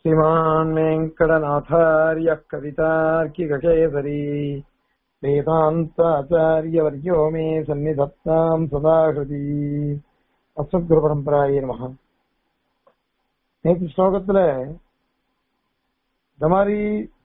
श्रीमान् वेङ्कटनाथार्यः कवितार्किककेसरी वेदान्ताचार्यवर्यो मे सन्निधत्ताम् सदा हृदि அஸ்மத்குருபரம்பராயே நமக நேற்று ஸ்லோகத்துல இந்த மாதிரி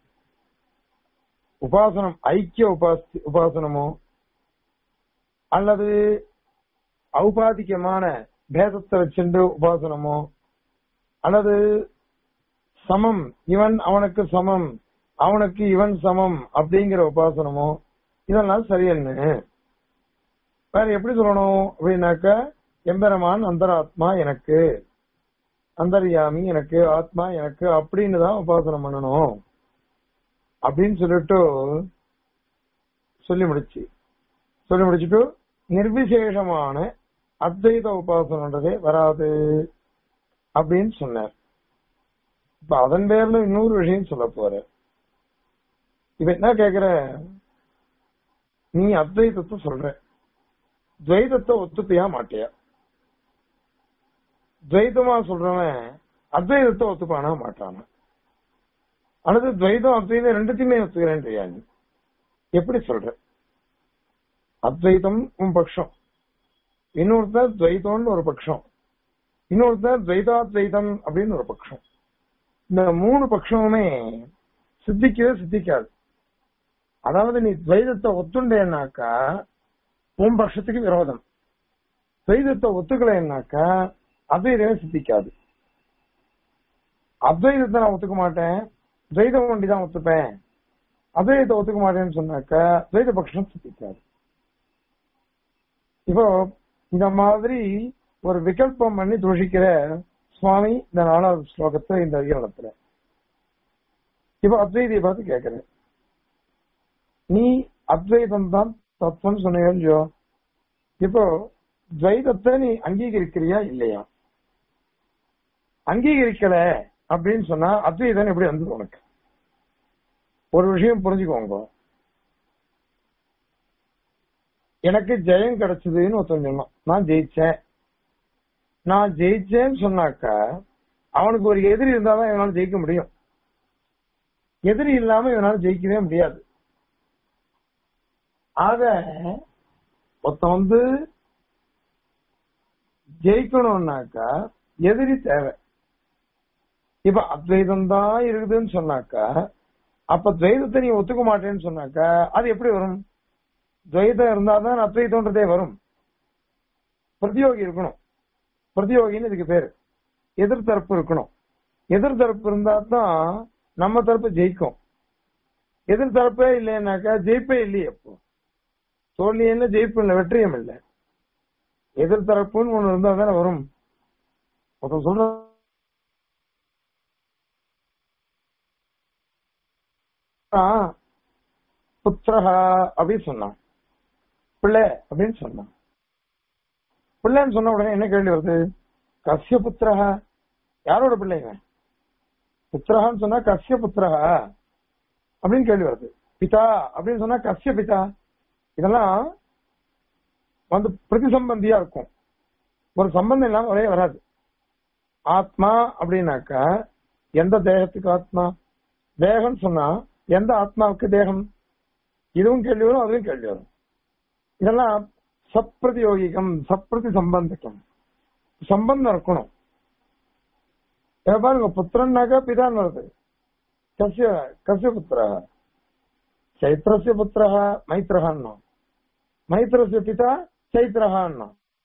உபாசனம் ஐக்கிய உபாசி உபாசனமோ அல்லது ஔபாதிகமான பேதத்தை வச்சுண்டு உபாசனமோ அல்லது சமம் இவன் அவனுக்கு சமம் அவனுக்கு இவன் சமம் அப்படிங்கிற உபாசனமோ இதெல்லாம் சரியன்னு வேற எப்படி சொல்லணும் அப்படின்னாக்க எம்பெருமான் அந்தராத்மா எனக்கு அந்தர்யாமி எனக்கு ஆத்மா எனக்கு அப்படின்னு தான் உபாசனம் பண்ணணும் அப்படின்னு சொல்லிட்டு சொல்லி முடிச்சு சொல்லி முடிச்சுட்டு நிர்விசேஷமான அத்வைத உபாசனன்றதே வராது அப்படின்னு சொன்னார் இப்ப அதன் பேர்ல இன்னொரு விஷயம் சொல்ல போற இப்ப என்ன கேக்குற நீ அத்வைதத்தை சொல்ற துவைதத்தை ஒத்துப்பியா மாட்டியா துவைதமா சொல்றவன் அத்வைதத்தை ஒத்துப்பானா மாட்டானா அல்லது துவைதம் அத்வைதம் ரெண்டுத்தையுமே ஒத்துக்கிறேன்றியா நீ எப்படி சொல்ற அத்வைதம் உன் பட்சம் இன்னொருத்தர் துவைதம்னு ஒரு பட்சம் இன்னொருத்தர் துவைதாத்வைதம் அப்படின்னு ஒரு பட்சம் இந்த மூணு பட்சமுமே சித்திக்கவே சித்திக்காது அதாவது நீ துவைதத்தை ஒத்துண்டேன்னாக்கா உன் பட்சத்துக்கு விரோதம் துவைதத்தை ஒத்துக்கலைன்னாக்கா அத்வைதமே சித்திக்காது அத்வைதத்தை நான் ஒத்துக்க மாட்டேன் துவைதம் வண்டி தான் ஒத்துப்பேன் அத்வைதத்தை ஒத்துக்க மாட்டேன்னு சொன்னாக்கா துவைத பட்சம் சித்திக்காது இப்போ இந்த மாதிரி ஒரு விகல்பம் பண்ணி தூஷிக்கிற சுவாமி இந்த நாலாவது ஸ்லோகத்துல இந்த அதிகாரத்துல இப்ப அத்வைதியை பார்த்து கேட்கிறேன் நீ அத்வைதம் தான் தத்துவம் சொன்னீங்க இப்போ துவைதத்தை நீ அங்கீகரிக்கிறியா இல்லையா அங்கீகரிக்கல அப்படின்னு சொன்னா அத்வைதம் எப்படி வந்து உனக்கு ஒரு விஷயம் புரிஞ்சுக்கோங்க எனக்கு ஜெயம் கிடைச்சதுன்னு ஒருத்தன் சொன்னான் நான் ஜெயிச்சேன் நான் ஜெயிச்சேன்னு சொன்னாக்கா அவனுக்கு ஒரு எதிரி இருந்தாதான் இவனால ஜெயிக்க முடியும் எதிரி இல்லாம இவனால ஜெயிக்கவே முடியாது ஆக ஒருத்தன் வந்து ஜெயிக்கணும்னாக்கா எதிரி தேவை இப்ப அத்வைதம் தான் இருக்குதுன்னு சொன்னாக்கா அப்ப துவைதத்தை நீ ஒத்துக்க மாட்டேன்னு சொன்னாக்கா அது எப்படி வரும் துவைதம் இருந்தாதான் அத்வைதம்ன்றதே வரும் பிரதியோகி இருக்கணும் பிரதியோகின்னு இதுக்கு பேரு எதிர்த்தரப்பு இருக்கணும் எதிர்த்தரப்பு இருந்தா தான் நம்ம தரப்பு ஜெயிக்கும் எதிர்த்தரப்பே இல்லைன்னாக்கா ஜெயிப்பே இல்லையே அப்போ தோல்வி என்ன ஜெயிப்பு இல்லை வெற்றியும் இல்லை எதிர்த்தரப்புன்னு ஒண்ணு இருந்தா தானே வரும் ஒருத்தன் சொல்ற புத்திரஹா அப்படின்னு சொன்னான் பிள்ளை அப்படின்னு சொன்னான் பிள்ளைன்னு சொன்ன உடனே என்ன கேள்வி வருது கசிய புத்திரஹா யாரோட பிள்ளைங்க புத்திரஹான்னு சொன்னா கசிய புத்திரஹா அப்படின்னு கேள்வி வருது பிதா அப்படின்னு சொன்னா கசிய பிதா இதெல்லாம் வந்து பிரதிசம்பந்தியா இருக்கும் ஒரு சம்பந்தம் இல்லாம ஒரே வராது ஆத்மா அப்படின்னாக்கா எந்த தேகத்துக்கு ஆத்மா தேகம் சொன்னா எந்த ஆத்மாவுக்கு தேகம் இதுவும் கேள்வி வரும் அதுவும் கேள்வி வரும் இதெல்லாம் சப்பிரதியோகிகம் சப்பிரதி சம்பந்திக்கம் சம்பந்தம் இருக்கணும் பாருங்க புத்திரன்னாக்கா பிதான்னு வருது கசிய கசிய புத்திர சைத்திரஸ்ய புத்திர மைத்திரஹான்னா மைத்திரஸ்ய பிதா சைத்திரஹான்னா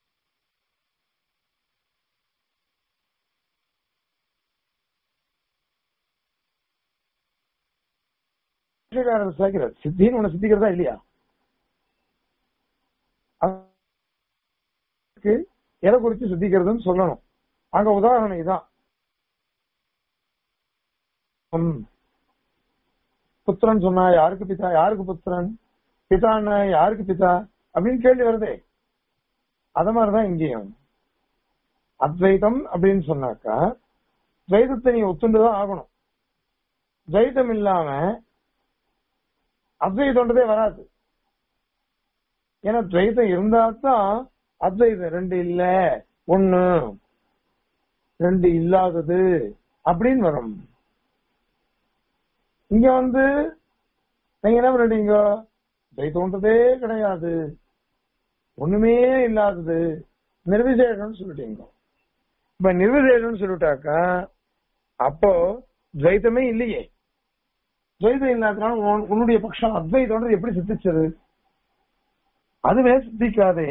சேர்க்கிறார் சித்தின்னு ஒண்ணு சித்திக்கிறதா இல்லையா எதை குறிச்சு சித்திக்கிறதுன்னு சொல்லணும் அங்க உதாரணம் இதான் புத்திரன் சொன்னா யாருக்கு பிதா யாருக்கு புத்திரன் பிதான்னா யாருக்கு பிதா அப்படின்னு கேள்வி வருதே அத மாதிரிதான் இங்கேயும் அத்வைதம் அப்படின்னு சொன்னாக்கா துவைதத்தை நீ ஒத்துண்டுதான் ஆகணும் துவைதம் இல்லாம அத்வைதம்ன்றதே வராது ஏன்னா துவைதம் இருந்தா தான் அத்வைதம் ரெண்டு இல்ல ஒண்ணு ரெண்டு இல்லாதது அப்படின்னு வரும் இங்க வந்து நீங்க என்ன பண்ணிட்டீங்க துவைத்தோன்றதே கிடையாது ஒண்ணுமே இல்லாதது நிர்விசேஷம்னு சொல்லிட்டீங்க இப்ப நிர்விசேஷம்னு சொல்லிட்டாக்கா அப்போ துவைத்தமே இல்லையே துவைதம் இல்லாதனால உன்- உன்னுடைய பட்சம் அத்வைதம்ன்றது எப்படி சித்திச்சது அதுவே சித்திக்காதே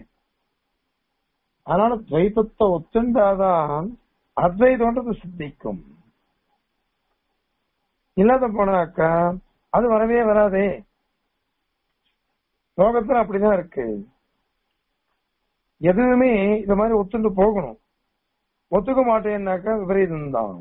அதனால துவைத்தத்தை ஒத்துண்டாதான் அத்வைதம்ன்றது சித்திக்கும் இல்லாத போனாக்கா அது வரவே வராதே லோகத்துல அப்படிதான் இருக்கு எதுவுமே இந்த மாதிரி ஒத்துண்டு போகணும் ஒத்துக்க மாட்டேன்னாக்கா விபரீதம் தான்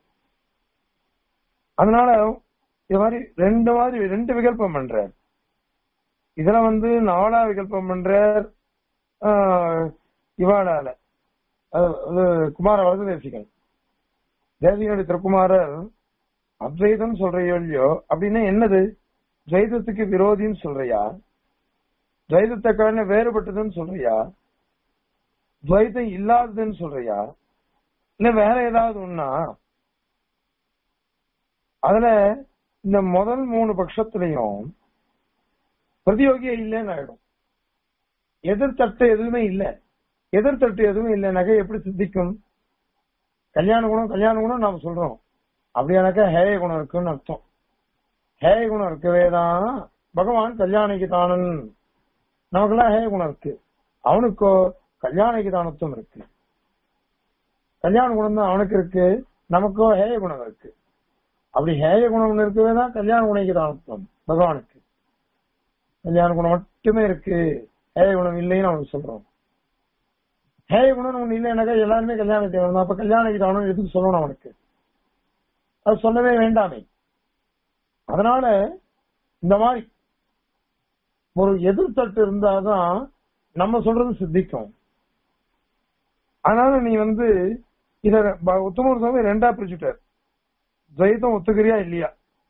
அதனால இது மாதிரி ரெண்டு மாதிரி ரெண்டு விகல்பம் பண்றார் இதுல வந்து நாலா விகல்பம் பண்றார் ஆஹ், இவாளால அது- அது குமார வரத தேசிகன் தேசிகனுடைய திருக்குமாரர் அத்வைதம் சொல்றியோ இல்லையோ அப்படின்னா என்னது துவைதத்துக்கு விரோதின்னு சொல்றியா துவைதத்தை காரண வேறுபட்டதுன்னு சொல்றியா துவைதம் இல்லாததுன்னு சொல்றியா இல்ல வேற ஏதாவது ஒண்ணா அதுல இந்த முதல் மூணு பட்சத்திலையும் பிரதியோகியே இல்லைன்னு ஆயிடும் எதிர்த்தட்டு எதுவுமே இல்ல எதிர்த்தட்டு எதுவுமே இல்லைனாக்கா எப்படி சித்திக்கும் கல்யாண குணம் கல்யாண குணம் நாம சொல்றோம் அப்படியானாக்கா ஹேய குணம் இருக்குன்னு அர்த்தம் ஹேய குணம் இருக்கவே தான் பகவான் கல்யாணிக்கு தானன் நமக்கெல்லாம் ஹேய குணம் இருக்கு அவனுக்கோ கல்யாணிக்கு தானத்துவம் இருக்கு கல்யாண குணம் தான் அவனுக்கு இருக்கு நமக்கோ ஹேய குணம் இருக்கு அப்படி ஹேய குணம் ஒண்ணு இருக்கவே தான் கல்யாண குணைக்கு தானத்துவம் பகவானுக்கு கல்யாண குணம் மட்டுமே இருக்கு ஹேய குணம் இல்லைன்னு அவனுக்கு சொல்றோம் ஹேய குணம் ஒண்ணு இல்லைன்னாக்கா எல்லாருமே கல்யாணத்தை வேணும் அப்ப கல்யாணக்கு தானம் எதுக்கு சொல்லணும் அவனுக்கு அது சொல்லவே வேண்டாமே அதனால இந்த மாதிரி ஒரு எதிர்த்தட்டு இருந்தாதான் நம்ம சொல்றது சித்திக்கும் அதனால நீ வந்து இத ப- உத்தமர் சுவாமி ரெண்டா பிரிச்சுட்டார் துவைத்தம் ஒத்துக்கிறியா இல்லையா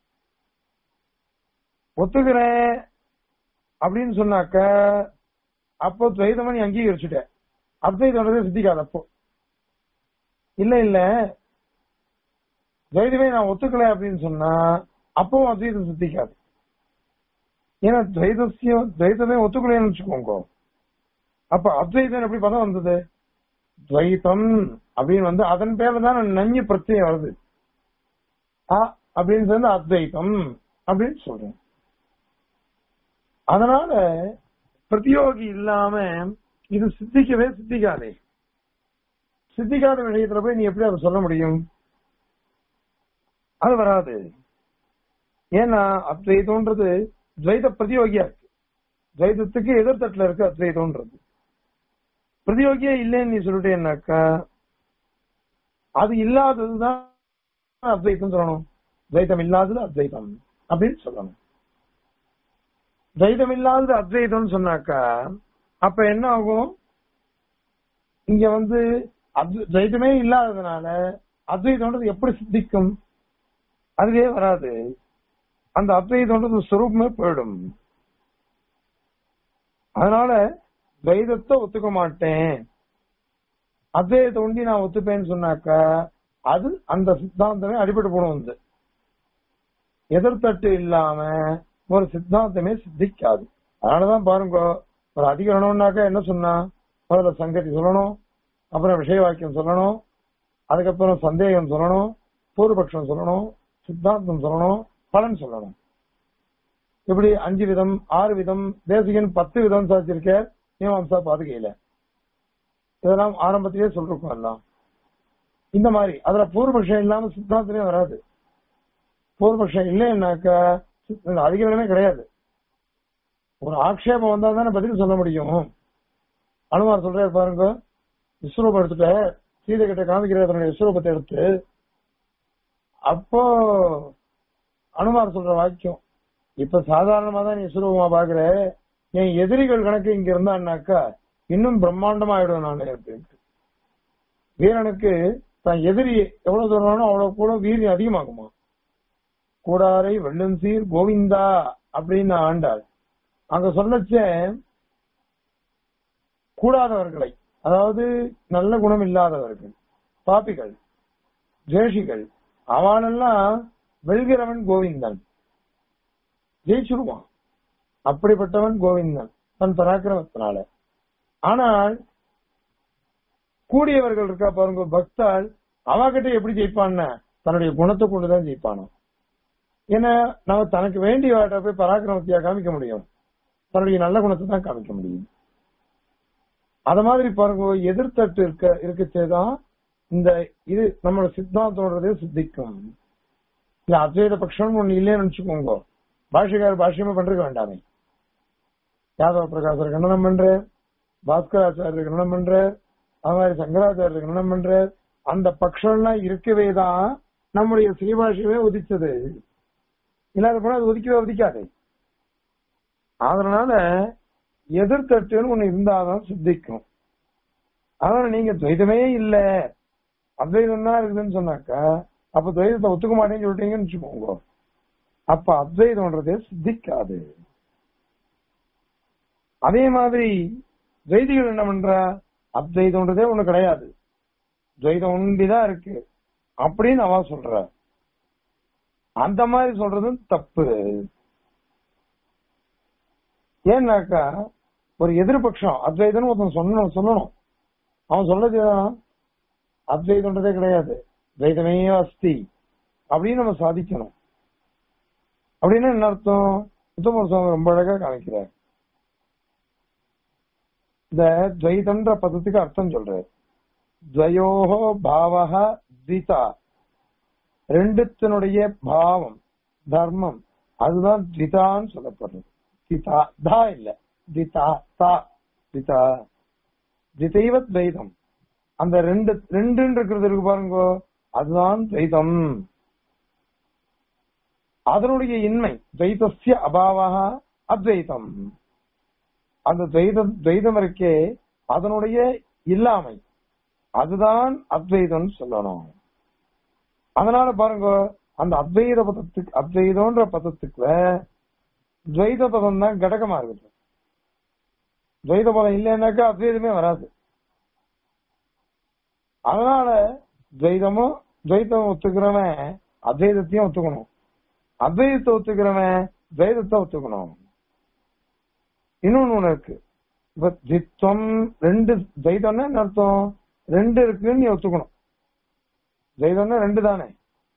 ஒத்துக்கிறேன் அப்படின்னு சொன்னாக்க அப்போ துவைதமா நீ அங்கீகரிச்சுட்ட அத்வைதம் சித்திக்காது அப்போ இல்ல இல்ல துவைதமே நான் ஒத்துக்கல அப்படின்னு சொன்னா அப்பவும் அத்வைதம் சித்திக்காது ஏன்னா துவைதத்தையும் துவைதமே ஒத்துக்கலைன்னு வச்சுக்கோங்க அப்ப அத்வைதம் எப்படி பதம் வந்தது துவைதம் அப்படின்னு வந்து அதன் பேர்ல தான் நஞ்சு பிரத்யம் வருது ஆ அப்படின்னு சொல்லி அத்வைதம் அப்படின்னு சொல்றேன் அதனால பிரதியோகி இல்லாம இது சித்திக்கவே சித்திக்காதே சித்திக்காத விஷயத்துல போய் நீ எப்படி அதை சொல்ல முடியும் அது வராது ஏன்னா அத்வைதம்ன்றது துவைத பிரதியோகியா இருக்கு துவைதத்துக்கு எதிர்த்தட்டுல இருக்கு அத்வைதம்ன்றது பிரதியோகியே இல்லைன்னு நீ சொல்லிட்டேன்னாக்கா அது இல்லாததுதான் அத்வைத்தம் சொல்லணும் துவைதம் இல்லாதது அத்வைதம் அப்படின்னு சொல்லணும் துவைதம் இல்லாதது அத்வைதம்னு சொன்னாக்கா அப்ப என்ன ஆகும் இங்க வந்து அத்வை- துவைதமே இல்லாததுனால அத்வைதம்ன்றது எப்படி சித்திக்கும் அதுவே வராது அந்த அத்வைதம்ன்றது சுரூபமே போயிடும் அதனால துவைதத்தை ஒத்துக்க மாட்டேன் அத்வைதத்தை ஒண்டி நான் ஒத்துப்பேன்னு சொன்னாக்கா அது அந்த சித்தாந்தமே அடிபட்டு போடும் வந்து எதிர்த்தட்டு இல்லாம ஒரு சித்தாந்தமே சித்திக்காது அதனாலதான் பாருங்க ஒரு அதிகரணம்னாக்கா என்ன சொன்னா முதல்ல சங்கதி சொல்லணும் அப்புறம் விஷய வாக்கியம் சொல்லணும் அதுக்கப்புறம் சந்தேகம் சொல்லணும் பூர்வபக்ஷம் சொல்லணும் சித்தாந்தம் சொல்லணும் பலன் சொல்லணும் இப்படி அஞ்சு விதம் ஆறு விதம் தேசிகன் பத்து விதம் சாதிச்சிருக்க மீமாம்சா பாதுகையில இதெல்லாம் ஆரம்பத்திலேயே சொல்லிருக்கோம் எல்லாம் இந்த மாதிரி அதுல பூர்வபக்ஷம் இல்லாம சித்தாந்தமே வராது பூர்வபக்ஷம் இல்லைன்னாக்கா சித்த- அதிகாரமே கிடையாது ஒரு ஆக்ஷேபம் வந்தா தானே பதில் சொல்ல முடியும் அனுமார் சொல்றாரு பாருங்க விஸ்வரூபம் எடுத்துட்ட சீதை கிட்ட காமிக்கிற தன்னுடைய விஸ்வரூபத்தை எடுத்து அப்போ அனுமார் சொல்ற வாக்கியம் இப்ப சாதாரணமா தான் நீ விஸ்வரூபமா பாக்குற என் எதிரிகள் கணக்கு இங்க இருந்தான்னாக்கா இன்னும் பிரம்மாண்டமா ஆயிடும் நான் அப்படின்ட்டு வீரனுக்கு தான் எதிரி எவ்வளவு தூரம் அவ்வளவு கூட வீரியம் அதிகமாகுமா கூடாரை வெள்ளம் சீர் கோவிந்தா அப்படின்னு ஆண்டாள் அங்க சொல்லச்ச கூடாதவர்களை அதாவது நல்ல குணம் இல்லாதவர்கள் பாப்பிகள் ஜேஷிகள் அவனெல்லாம் வெல்கிறவன் கோவிந்தன் ஜெயிச்சுடுவான் அப்படிப்பட்டவன் கோவிந்தன் தன் பராக்கிரமத்தினால ஆனால் கூடியவர்கள் இருக்கா பாருங்க பக்தாள் அவகிட்ட எப்படி ஜெயிப்பான்னா தன்னுடைய குணத்தை கொண்டுதான் ஜெயிப்பானோ ஏன்னா நம்ம தனக்கு வேண்டிய போய் பராக்கிரமத்தையா காமிக்க முடியும் தன்னுடைய நல்ல குணத்தை தான் காமிக்க முடியும் அத மாதிரி பாருங்க எதிர்த்தட்டு இருக்க இருக்கச்சேதான் இந்த இது நம்மளோட சித்தாந்தோன்றதே சித்திக்கும் இல்ல அத்வைத பட்சம் ஒண்ணு இல்லைன்னு நினைச்சுக்கோங்க பாஷிகார் பாஷ்யமே பண்றதுக்க வேண்டாமே யாதவ பிரகாசர் கண்டனம் பண்ற பாஸ்கராச்சாரியர் கண்டனம் பண்ற அது மாதிரி சங்கராச்சாரியர் கண்டனம் பண்ற அந்த பட்சம்லாம் இருக்கவே தான் நம்முடைய ஸ்ரீபாஷியமே உதிச்சது இல்லாத போனா அது ஒதுக்கவே ஒதுக்காது அதனால எதிர்த்தட்டுன்னு ஒண்ணு இருந்தாதான் சித்திக்கும் அதனால நீங்க துவைதமே இல்ல அத்வைதம் தான் இருக்குதுன்னு சொன்னாக்கா அப்ப துவைதத்தை ஒத்துக்க மாட்டேன்னு சொல்லிட்டீங்கன்னு வச்சுக்கோங்க அப்ப அத்வைதம்ன்றதே சித்திக்காது அதே மாதிரி துவைதிகள் என்ன பண்றா அத்வைதம்ன்றதே ஒண்ணு கிடையாது துவைதம் ஒன்றிதான் இருக்கு அப்படின்னு அவ சொல்ற அந்த மாதிரி சொல்றதும் தப்பு ஏன்னாக்கா ஒரு எதிர்பட்சம் அத்வைதம்னு ஒருத்தன் சொல்லணும் சொல்லணும் அவன் சொல்றது அத்வைதம்ன்றதே கிடையாது துவைதமே அஸ்தி அப்படின்னு நம்ம சாதிக்கணும் அப்படின்னா என்ன அர்த்தம் உத்தம சுவாமி ரொம்ப அழகா காமிக்கிறார் இந்த துவைதம்ன்ற பதத்துக்கு அர்த்தம் சொல்றாரு துவயோகோ பாவக திதா ரெண்டுத்தினுடைய பாவம் தர்மம் அதுதான் திதான்னு சொல்லப்படுறது திதா தா இல்ல திதா தா திதா திதைவ துவைதம் அந்த ரெண்டு ரெண்டுன்னு இருக்கிறது இருக்கு பாருங்க அதுதான் துவைதம் அதனுடைய இன்மை துவைதஸ்ய அபாவக அத்வைதம் அந்த துவைதம் துவைதம் இருக்கே அதனுடைய இல்லாமை அதுதான் அத்வைதம் சொல்லணும் அதனால பாருங்க அந்த அத்வைத பதத்துக்கு அத்வைதம்ன்ற பதத்துக்கு துவைத பதம் தான் கடகமா இருக்குது துவைத பதம் இல்லைன்னாக்கா அத்வைதமே வராது அதனால துவைதமும் துவைதம் ஒத்துக்கிறவன் அத்வைதத்தையும் ஒத்துக்கணும் அத்வைதத்தை ஒத்துக்கிறவன் துவைதத்தை ஒத்துக்கணும் இன்னொன்னு ஒண்ணு இருக்கு இப்ப தித்வம் ரெண்டு துவைதம்னா என்ன அர்த்தம் ரெண்டு இருக்குன்னு நீ ஒத்துக்கணும் துவைதம்னா ரெண்டு தானே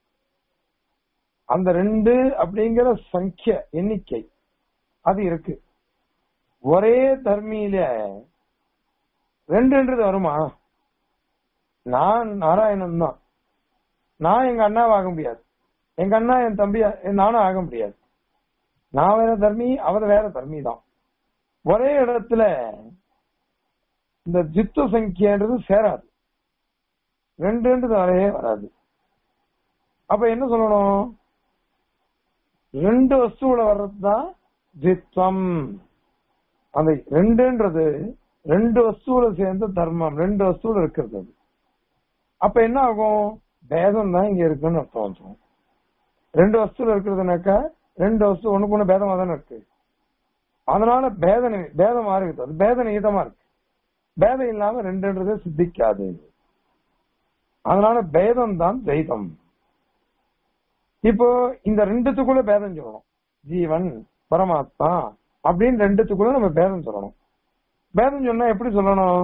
அந்த ரெண்டு அப்படிங்கிற சங்கிய எண்ணிக்கை அது இருக்கு ஒரே தர்மியில ரெண்டுன்றது வருமா நான் நாராயணன் தான் நான் எங்க அண்ணாவை ஆக முடியாது எங்க அண்ணா என் தம்பி நானும் ஆக முடியாது நான் வேற தர்மி அவர் வேற தர்மி தான் ஒரே இடத்துல இந்த ஜித்து சங்கியன்றது சேராது ரெண்டுன்றது வரவே வராது அப்ப என்ன சொல்லணும் ரெண்டு வஸ்துவோட வர்றதுதான் ஜித்வம் அந்த ரெண்டுன்றது ரெண்டு வஸ்துவோட சேர்ந்த தர்மம் ரெண்டு வஸ்துவோட இருக்கிறது அது அப்ப என்ன ஆகும் பேதம் தான் இங்க இருக்குன்னு அர்த்தம் வந்துடும் ரெண்டு வஸ்துல இருக்கிறதுனாக்கா ரெண்டு வஸ்து ஒண்ணுக்கு ஒண்ணு பேதமா தானே இருக்கு அதனால பேத பேதமா இருக்குது அது பேத நிகிதமா இருக்கு பேதம் இல்லாம ரெண்டுன்றது சித்திக்காது அதனால பேதம் தான் துவைதம் இப்போ இந்த ரெண்டுத்துக்குள்ள பேதம் சொல்லணும் ஜீவன் பரமாத்மா அப்படின்னு ரெண்டுத்துக்குள்ள நம்ம பேதம் சொல்லணும் பேதம் சொன்னா எப்படி சொல்லணும்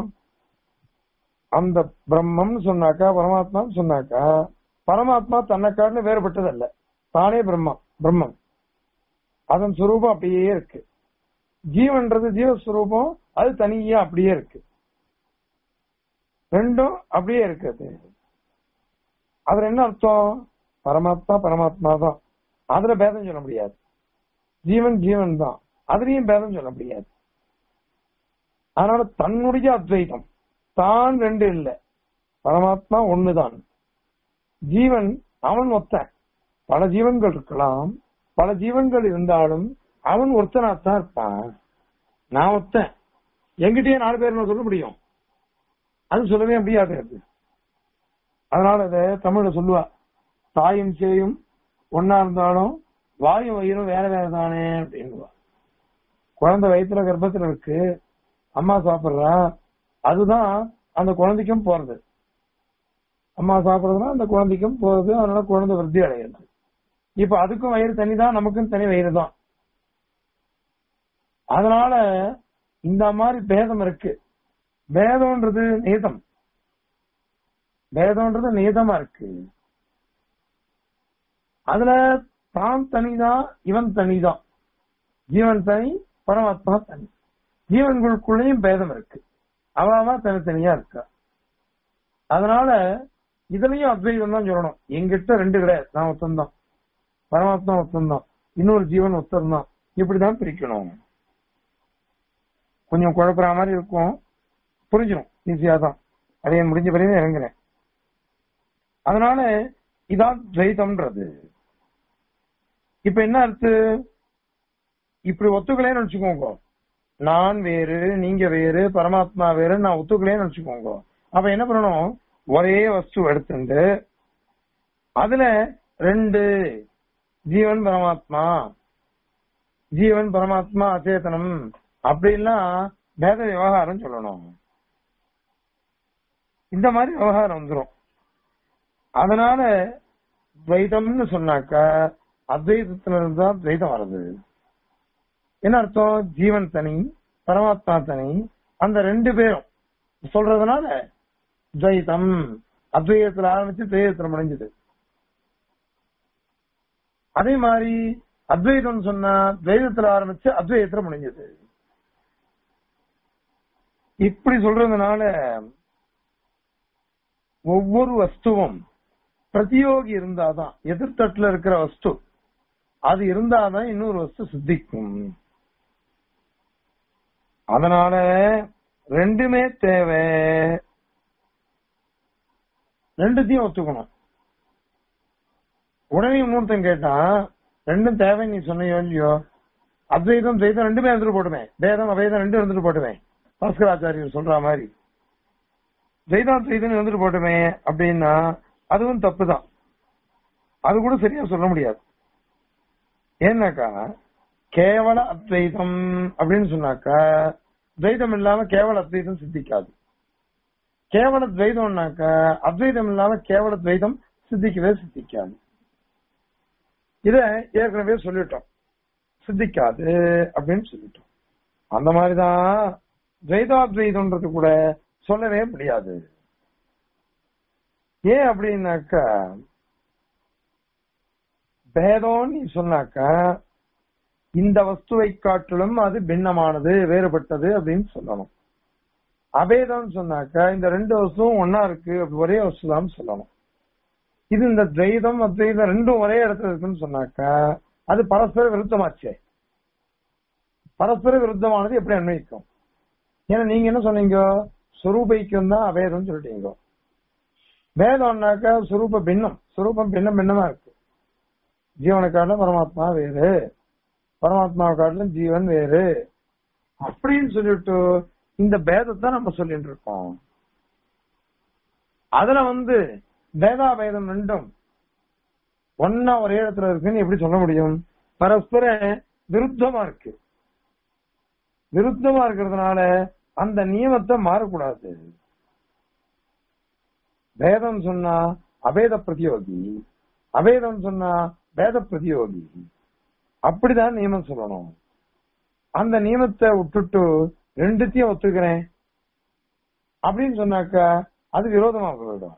அந்த பிரம்மம்னு சொன்னாக்கா பரமாத்மான்னு சொன்னாக்கா பரமாத்மா தன்னைக்காடுன்னு வேறுபட்டதல்ல தானே பிரம்மா பிரம்மம் அதன் சுரூபம் அப்படியே இருக்கு ஜீவன்றது ஜீவஸ்வரூபம் அது தனியா அப்படியே இருக்கு ரெண்டும் அப்படியே இருக்குது அதுல என்ன அர்த்தம் பரமாத்மா பரமாத்மா தான் அதுல பேதம் சொல்ல முடியாது ஜீவன் ஜீவன் தான் அதுலயும் பேதம் சொல்ல முடியாது அதனால தன்னுடைய அத்வைதம் தான் ரெண்டு இல்ல பரமாத்மா ஒண்ணுதான் ஜீவன் அவன் ஒத்தன் பல ஜீவன்கள் இருக்கலாம் பல ஜீவன்கள் இருந்தாலும் அவன் ஒருத்தனாத்தான் இருப்பான் நான் ஒத்தன் எங்கிட்டயே நாலு பேர் நான் சொல்ல முடியும் அது சொல்லவே முடியாது அது அதனால அத தமிழ்ல சொல்லுவா தாயும் சேயும் ஒன்னா இருந்தாலும் வாயும் வயிறும் வேற வேற தானே அப்படின்னுவா குழந்தை வயிற்றுல கர்ப்பத்துல இருக்கு அம்மா சாப்பிடுறா அதுதான் அந்த குழந்தைக்கும் போறது அம்மா சாப்பிடுறதுனா அந்த குழந்தைக்கும் போறது அதனால குழந்தை விருத்தி அடைகிறது இப்ப அதுக்கும் வயிறு தனிதான் நமக்கும் தனி வயிறு தான் அதனால இந்த மாதிரி பேதம் இருக்கு பேதம்ன்றது நீதம் பேதம்ன்றது நீதமா இருக்கு அதுல தான் தனிதான் இவன் தனிதான் ஜீவன் தனி பரமாத்மா தனி ஜீவன்களுக்குள்ளேயும் பேதம் இருக்கு அவாவா தனித்தனியா இருக்கா அதனால இதுலயும் அத்வைதம் தான் சொல்லணும் எங்கிட்ட ரெண்டு கிடையாது நான் ஒத்தந்தான் பரமாத்மா ஒத்தந்தான் இன்னொரு ஜீவன் ஒத்தம் தான் இப்படிதான் பிரிக்கணும் கொஞ்சம் குழப்புற மாதிரி இருக்கும் புரிஞ்சிடும் ஈஸியா தான் அதை என் முடிஞ்ச வரையும் இறங்குறேன் அதனால இதான் துவைதம்ன்றது இப்ப என்ன அர்த்து இப்படி ஒத்துக்கலேன்னு வச்சுக்கோங்க நான் வேறு நீங்க வேறு பரமாத்மா வேறு நான் ஒத்துக்கலேன்னு வச்சுக்கோங்க அப்ப என்ன பண்ணணும் ஒரே வஸ்து எடுத்துட்டு அதுல ரெண்டு ஜீவன் பரமாத்மா ஜீவன் பரமாத்மா அச்சேதனம் அப்படிலாம் பேத விவகாரம் சொல்லணும் இந்த மாதிரி விவகாரம் வந்துரும் அதனால துவைதம்னு சொன்னாக்கா அத்வைதத்துல இருந்து தான் துவைதம் வருது என்ன அர்த்தம் ஜீவன் தனி பரமாத்மா தனி அந்த ரெண்டு பேரும் சொல்றதுனால துவைதம் அத்வைதத்துல ஆரம்பிச்சு துவைதத்துல முடிஞ்சது அதே மாதிரி அத்வைதம் சொன்னா துவைதத்துல ஆரம்பிச்சு அத்வைதத்துல முடிஞ்சது இப்படி சொல்றதுனால ஒவ்வொரு வஸ்துவும் பிரதியோகி இருந்தாதான் எதிர்த்தட்டுல இருக்கிற வஸ்து அது இருந்தாதான் இன்னொரு வஸ்து சித்திக்கும் அதனால ரெண்டுமே தேவை ரெண்டுத்தையும் ஒத்துக்கணும் உடனே இன்னொருத்தன் கேட்டான் ரெண்டும் தேவை நீ சொன்னியோ இல்லையோ அத்வைதம் துவைதம் ரெண்டுமே இருந்துட்டு போட்டுவேன் வேதம் அவேதம் ரெண்டும் இருந்துட்டு போட்டுவேன் பாஸ்கராச்சாரியர் சொல்ற மாதிரி துவைதம் துவைதம் இருந்துட்டு போட்டுமே அப்படின்னா அதுவும் தப்பு தான் அது கூட சரியா சொல்ல முடியாது ஏன்னாக்கா கேவல அத்வைதம் அப்படின்னு சொன்னாக்கா துவைதம் இல்லாம கேவல அத்வைதம் சித்திக்காது கேவல துவைதம்னாக்கா அத்வைதம் இல்லாம கேவல துவைதம் சித்திக்கவே சித்திக்காது இத ஏற்கனவே சொல்லிட்டோம் சித்திக்காது அப்படின்னு சொல்லிட்டோம் அந்த மாதிரிதான் துவைதாத்வைதம்ன்றது கூட சொல்லவே முடியாது ஏன் அப்படின்னாக்கா பேதம் நீ சொன்னாக்கா இந்த வஸ்துவை காட்டிலும் அது பின்னமானது வேறுபட்டது அப்படின்னு சொல்லணும் அபேதம் சொன்னாக்கா இந்த ரெண்டு வஸ்துவும் ஒன்னா இருக்கு அப்படி ஒரே வஸ்து தான் சொல்லணும் இது இந்த துவைதம் அத்வைதம் ரெண்டும் ஒரே இடத்துல இருக்குன்னு சொன்னாக்கா அது பரஸ்பர விருத்தமாச்சே பரஸ்பர விருத்தமானது எப்படி அன்வயிக்கும் ஏன்னா நீங்க என்ன சொன்னீங்க சுரூபைக்கும் தான் அபேதம் சொல்லிட்டீங்க வேதம்னாக்கா சுரூப பின்னம் சுரூபம் பின்னம் பின்னமா இருக்கு ஜீவனை காட்டிலும் பரமாத்மா வேறு பரமாத்மாவை காட்டிலும் ஜீவன் வேறு அப்படின்னு சொல்லிட்டு இந்த பேதத்தை நம்ம சொல்லிட்டு இருக்கோம் அதுல வந்து வேதா பேதம் ரெண்டும் ஒன்னா ஒரே இடத்துல இருக்குன்னு எப்படி சொல்ல முடியும் பரஸ்பர விருத்தமா இருக்கு விருத்தமா இருக்கிறதுனால அந்த நியமத்தை மாறக்கூடாது வேதம் சொன்னா அபேத பிரதியோகி அபேதம் சொன்னா வேத பிரதியோகி அப்படிதான் நியமம் சொல்லணும் அந்த நியமத்தை விட்டுட்டு ரெண்டுத்தையும் ஒத்துக்கிறேன் அப்படின்னு சொன்னாக்கா அது விரோதமா போயிடும்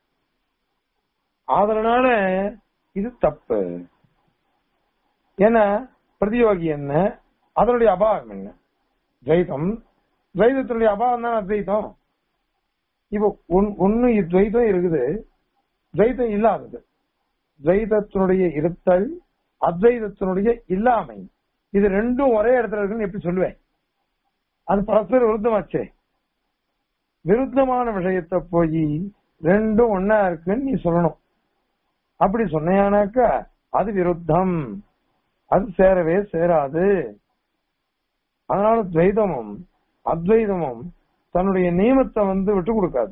அதனால இது தப்பு ஏன்னா பிரதியோகி என்ன அதனுடைய அபாவம் என்ன துவைதம் துவைதத்தினுடைய அபாவம் தான் அத்வைதம் இப்போ ஒன்னு துவைதம் இருக்குது துவைதம் இல்லாதது துவைதத்தினுடைய இருத்தல் அத்வைதத்தினுடைய இல்லாமை இது ரெண்டும் ஒரே இடத்துல இருக்குன்னு எப்படி சொல்லுவேன் அது பரஸ்பர விருத்தமாச்சே விருத்தமான விஷயத்தை போய் ரெண்டும் ஒன்னா இருக்குன்னு நீ சொல்லணும் அப்படி சொன்னையானாக்கா அது விருத்தம் அது சேரவே சேராது அதனால துவைதமும் அத்வைதமும் தன்னுடைய நியமத்தை வந்து விட்டு கொடுக்காது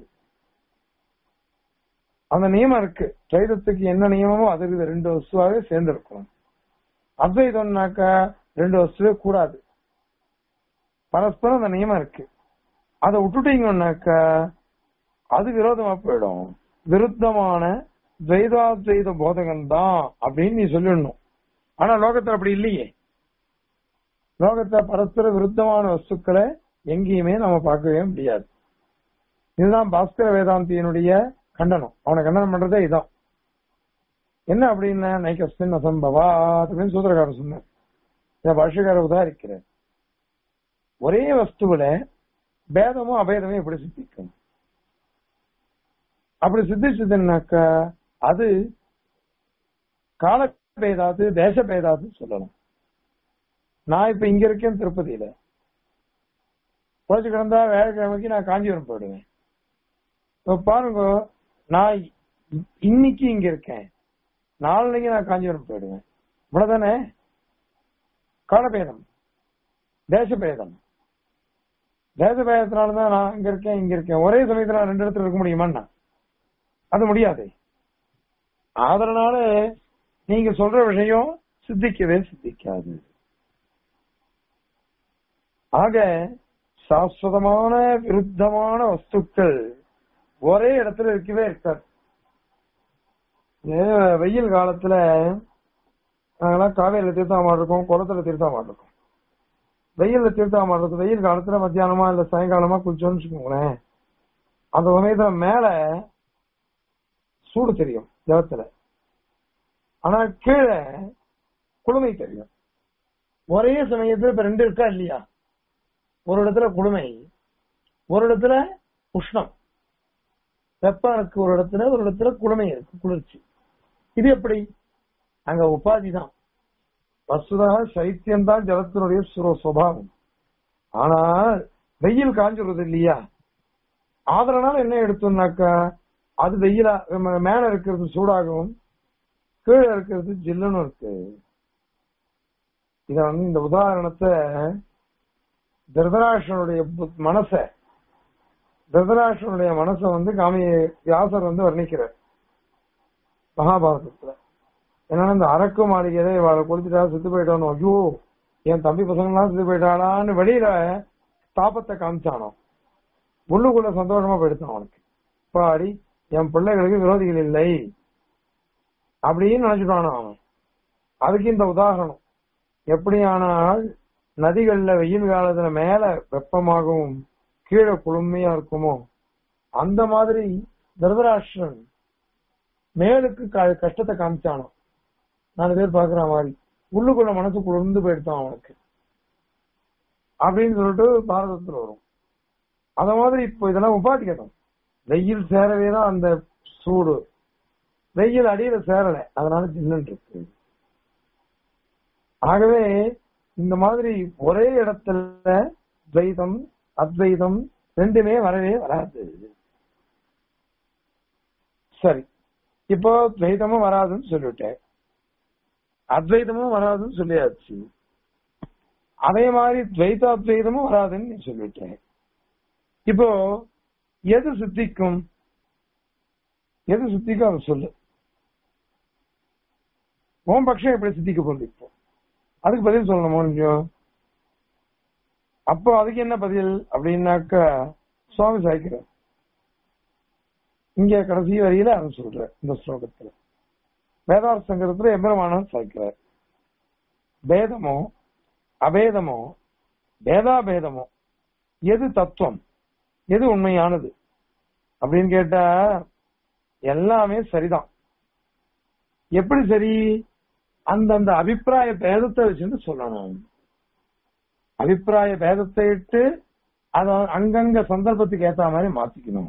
அந்த நியமம் இருக்கு துவைதத்துக்கு என்ன நியமமோ அது இருக்குது ரெண்டு வசுவாவே சேர்ந்து இருக்கணும் அத்வைதம்னாக்கா ரெண்டு வசுவே கூடாது பரஸ்பரம் அந்த நியமம் இருக்கு அதை விட்டுட்டீங்கன்னாக்கா அது விரோதமா போயிடும் விருத்தமான துவைதாத்வைத போதகம் தான் அப்படின்னு நீ சொல்லிடணும் ஆனா லோகத்துல அப்படி இல்லையே லோகத்துல பரஸ்பர விருத்தமான வஸ்துக்களை எங்கேயுமே நம்ம பார்க்கவே முடியாது இதுதான் பாஸ்கர வேதாந்தியினுடைய கண்டனம் அவனை கண்டனம் பண்றதே இதான் என்ன அப்படின்னா நைகஸ்தின் அசம்பவா அப்படின்னு சூத்திரக்காரர் சொன்னார் இதை பாஷ்யக்காரர் உதாரிக்கிறார் ஒரே வஸ்துவில பேதமும் அபேதமும் எப்படி சித்திக்கும் அப்படி சித்திச்சதுன்னாக்கா அது கால பேதாது தேச பேதாது சொல்லலாம் நான் இப்ப இங்க இருக்கேன் திருப்பதியில குறைச்சு கிடந்தா வேலைக்கிழமைக்கு நான் காஞ்சிபுரம் போயிடுவேன் இப்ப பாருங்க நான் இ- இன்னைக்கு இங்க இருக்கேன் நாளைக்கு நான் காஞ்சிபுரம் போயிடுவேன் இவ்வளவுதானே காலபேதம் தேசபேதம் தேசபேதத்தினாலதான் நான் இங்க இருக்கேன் இங்க இருக்கேன் ஒரே சமயத்துல நான் ரெண்டு இடத்துல இருக்க முடியுமான்னா அது முடியாது அதனால நீங்க சொல்ற விஷயம் சித்திக்கவே சித்திக்காது ஆக சாஸ்வதமான விருத்தமான வஸ்துக்கள் ஒரே இடத்துல இருக்கவே இருக்காது ஏ, வெயில் காலத்துல நாங்கெல்லாம் காவேரியில தீர்த்தம் இருக்கோம் குளத்துல தீர்த்தம் இருக்கோம் வெயில்ல தீர்த்தம் ஆடுறது வெயில் காலத்துல மத்தியானமா இல்ல சாயங்காலமா குளிச்சோம்னு வச்சுக்கோங்களேன் அந்த சமயத்துல மேல சூடு தெரியும் ஜலத்துல ஆனா கீழே குளுமை தெரியும் ஒரே சமயத்துல இப்ப ரெண்டு இருக்கா இல்லையா ஒரு இடத்துல குளுமை ஒரு இடத்துல உஷ்ணம் வெப்பம் இருக்கு ஒரு இடத்துல ஒரு இடத்துல குளுமை இருக்கு குளிர்ச்சி இது எப்படி அங்க உபாதி தான் வசுதா சைத்தியம் தான் ஜலத்தினுடைய சுர- சுபாவம் ஆனால் வெயில் காஞ்சுறது இல்லையா அதனால என்ன எடுத்தோம்னாக்கா அது வெயிலா ம- மேல இருக்கிறது சூடாகவும் கீழே இருக்கிறது ஜில்லுன்னு இருக்கு இத வந்து இந்த உதாரணத்தை திருதராஷ்டனுடைய புத்- மனச திருதராஷ்டனுடைய மனசை வந்து காமி வியாசர் வந்து வர்ணிக்கிறார் மகாபாரதத்துல ஏன்னா இந்த அரக்கு மாளிகையில இவளை கொடுத்துட்டா செத்து போயிட்டானோ ஐயோ என் தம்பி பசங்களாம் செத்து போயிட்டாளான்னு வெளியில தாபத்தை காமிச்சானோ உள்ளுக்குள்ள சந்தோஷமா போயிடுத்தான் அவனுக்கு பாடி என் பிள்ளைகளுக்கு விரோதிகள் இல்லை அப்படின்னு நினைச்சுட்டானோ அவன் அதுக்கு இந்த உதாரணம் எப்படியானால் நதிகள்ல வெயில் காலத்துல மேல வெப்பமாகவும் கீழே குளுமையா இருக்குமோ அந்த மாதிரி தர்தராஷ்டிரன் மேலுக்கு க- கஷ்டத்தை காமிச்சானோ நாலு பேர் பாக்குற மாதிரி உள்ளுக்குள்ள மனசு குளிர்ந்து போயிடுத்தான் அவனுக்கு அப்படின்னு சொல்லிட்டு பாரதத்துல வரும் அத மாதிரி இப்போ இதெல்லாம் உபாதிக்கணும் வெயில் சேரவே தான் அந்த சூடு வெயில் அடியில சேரல அதனால ஜில்லுன்னு இருக்கு ஆகவே இந்த மாதிரி ஒரே இடத்துல துவைதம் அத்வைதம் ரெண்டுமே வரவே வராது சரி இப்போ துவைதமும் வராதுன்னு சொல்லிவிட்டேன் அத்வைதமும் வராதுன்னு சொல்லியாச்சு அதே மாதிரி துவைதாத்வைதமும் வராதுன்னு நீ சொல்லிவிட்டேன் இப்போ எது சித்திக்கும் எது சித்திக்கும் அதை சொல்லு உன் பட்சம் எப்படி சித்திக்க போகுது இப்போ அதுக்கு பதில் சொல்லணுமோ கொஞ்சம் அப்போ அதுக்கு என்ன பதில் அப்படின்னாக்கா சுவாமி சாய்க்கிறார் இங்க கடைசி வரியில அவன் சொல்ற இந்த ஸ்லோகத்துல வேதார்த்த சங்கரத்துல எம்பெருமானன் சாய்க்கிறார் பேதமோ அபேதமோ பேதாபேதமோ எது தத்துவம் எது உண்மையானது அப்படின்னு கேட்டா எல்லாமே சரிதான் எப்படி சரி அந்தந்த அபிப்பிராய பேதத்தை வச்சுட்டு சொல்லணும் அபிப்பிராய பேதத்தை இட்டு அத அங்கங்க சந்தர்ப்பத்துக்கு ஏத்த மாதிரி மாத்திக்கணும்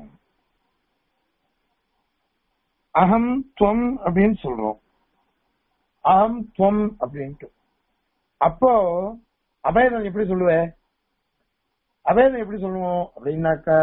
அகம் துவம் அப்படின்னு சொல்றோம் அகம் துவம் அப்படின்ட்டு அப்போ அபேதம் எப்படி சொல்லுவ அபேதம் எப்படி சொல்லுவோம் அப்படின்னாக்கா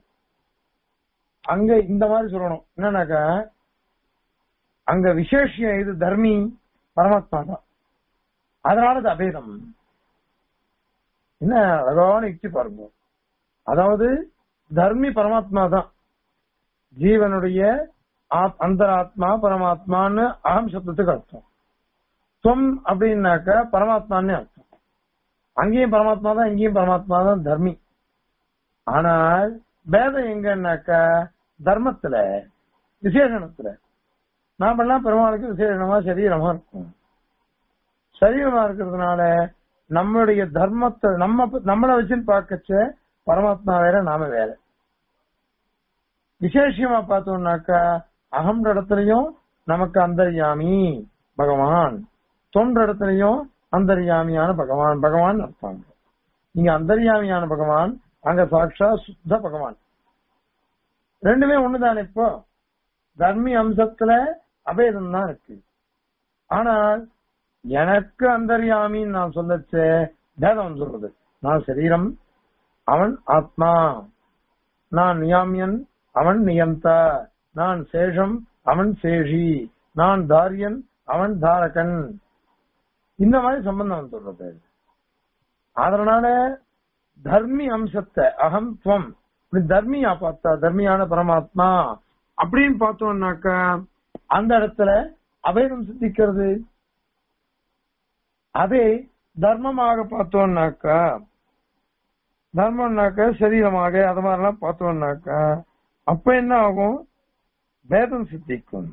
அங்க இந்த மாதிரி சொல்லணும் என்னன்னாக்கா அங்க விசேஷம் இது தர்மி பரமாத்மா தான் அதனால அது அபேதம் என்ன அழகான யுக்தி பாருங்க அதாவது தர்மி பரமாத்மா தான் ஜீவனுடைய ஆத்- அந்தராத்மா பரமாத்மான்னு அகம் சப்தத்துக்கு அர்த்தம் துவம் அப்படின்னாக்க பரமாத்மான்னு அர்த்தம் அங்கேயும் பரமாத்மா தான் இங்கேயும் பரமாத்மா தான் தர்மி ஆனால் பேதம் எங்கன்னாக்கா தர்மத்துல விசேஷணத்துல நாமெல்லாம் பெருமாளுக்கு விசேஷமா சரீரமா இருக்கும் சரீரமா இருக்கிறதுனால நம்மளுடைய தர்மத்தை நம்ம நம்மளை வச்சுன்னு பார்க்கச்ச பரமாத்மா வேற நாம வேற விசேஷமா பார்த்தோம்னாக்கா அகம் இடத்துலயும் நமக்கு அந்தர்யாமி பகவான் தொன்ற இடத்துலயும் அந்தர்யாமியான பகவான் பகவான் அர்த்தம் இங்க அந்தர்யாமியான பகவான் அங்க சாட்சா சுத்த பகவான் ரெண்டுமே ஒண்ணுதானே இப்போ தர்மி அம்சத்துல அபேதம் தான் இருக்கு ஆனால் எனக்கு அந்தர்யாமின்னு நான் சொல்லச்ச பேதம் சொல்றது நான் சரீரம் அவன் ஆத்மா நான் நியாமியன் அவன் நியந்தா நான் சேஷம் அவன் சேஷி நான் தாரியன் அவன் தாரகன் இந்த மாதிரி சம்பந்தம் சொல்றது அதனால தர்மி அம்சத்தை அகம் துவம் இப்படி தர்மியா பார்த்தா தர்மியான பரமாத்மா அப்படின்னு பார்த்தோம்னாக்கா அந்த இடத்துல அபேதம் சித்திக்கிறது அதே தர்மமாக பார்த்தோம்னாக்கா தர்மம்னாக்கா சரீரமாக அது மாதிரிலாம் பார்த்தோம்னாக்கா அப்ப என்ன ஆகும் பேதம் சித்திக்கும்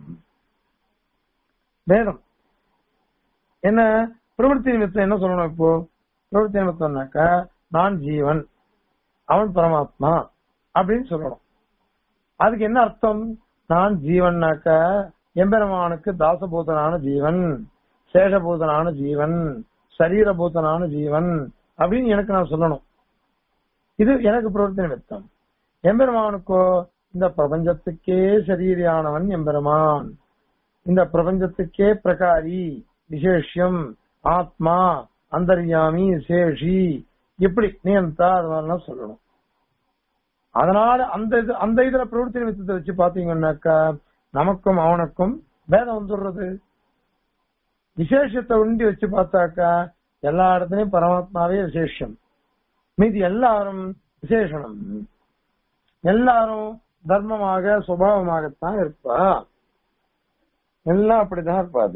பேதம் என்ன பிரவൃத்தி நிமித்தம் என்ன சொல்லணும் இப்போ பிரவൃத்தி நிமித்தம்னாக்கா நான் ஜீவன் அவன் பரமாத்மா அப்படின்னு சொல்லணும் அதுக்கு என்ன அர்த்தம் நான் ஜீவன்னாக்கா எம்பெருமானுக்கு தாசபூதனான ஜீவன் சேஷபூதனான ஜீவன் சரீரபூதனான ஜீவன் அப்படின்னு எனக்கு நான் சொல்லணும் இது எனக்கு பிரவர்த்தி நிமித்தம் எம்பெருமானுக்கோ இந்த பிரபஞ்சத்துக்கே சரீரியானவன் எம்பெருமான் இந்த பிரபஞ்சத்துக்கே பிரகாரி விசேஷம் ஆத்மா அந்தர்யாமி சேஷி இப்படி நியந்தா அது மாதிரிலாம் சொல்லணும் அதனால அந்த இது அந்த இதுல பிரவೃத்தி நிமித்தத்தை வச்சு பாத்தீங்கன்னாக்கா நமக்கும் அவனுக்கும் பேதம் வந்துடுறது விசேஷத்தை உண்டி வச்சு பார்த்தாக்கா எல்லா இடத்துலயும் பரமாத்மாவே விசேஷம் மீதி எல்லாரும் விசேஷனம் எல்லாரும் தர்மமாக சுபாவமாகத்தான் இருப்பா எல்லாம் அப்படிதான் இருப்பாது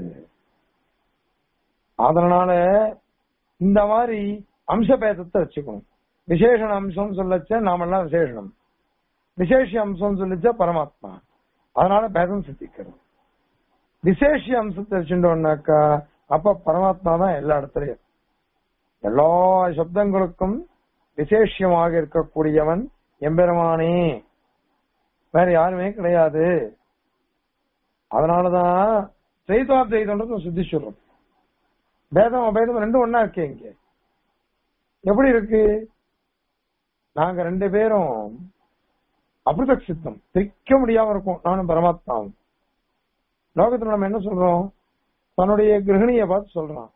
அதனால இந்த மாதிரி அம்சபேதத்தை வச்சுக்கணும் விசேஷண அம்சம் சொல்லச்ச நாமெல்லாம் விசேஷனம் விசேஷ அம்சம் சொல்லிச்சா பரமாத்மா அதனால பேதம் சித்திக்கிறோம் விசேஷ அம்சத்தை வச்சுட்டோம்னாக்கா அப்ப பரமாத்மா தான் எல்லா இடத்துலயும் எல்லா சப்தங்களுக்கும் விசேஷமாக இருக்கக்கூடியவன் எம்பெருமானே வேற யாருமே கிடையாது அதனாலதான் திரைதாத்வைதம்ன்றது சுத்தி சொல்றோம் பேதம் அபேதம் ரெண்டும் ஒன்னா இருக்கு இங்க எப்படி இருக்கு நாங்க ரெண்டு பேரும் அபிருதக் சித்தம் பிரிக்க முடியாம இருக்கும் நானும் பரமாத்மாவும் லோகத்துல நம்ம என்ன சொல்றோம் தன்னுடைய கிரகணிய பார்த்து சொல்றான்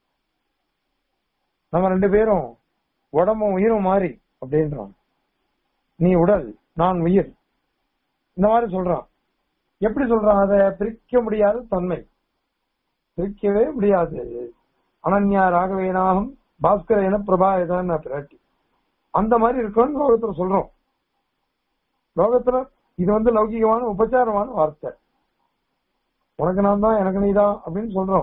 நம்ம ரெண்டு பேரும் உடம்பும் உயிரும் மாறி அப்படின்றான் நீ உடல் நான் உயிர் இந்த மாதிரி சொல்றான் எப்படி சொல்றான் அதை பிரிக்க முடியாத தன்மை பிரிக்கவே முடியாது அனன்யா ராகவேனாகும் பாஸ்கர என பிரபாயதான் பிராட்டி அந்த மாதிரி இருக்கும்னு லோகத்துல சொல்றோம் லோகத்துல இது வந்து லௌகிகமான உபச்சாரமான வார்த்தை உனக்கு நான் தான் எனக்கு நீதான் அப்படின்னு சொல்றோம்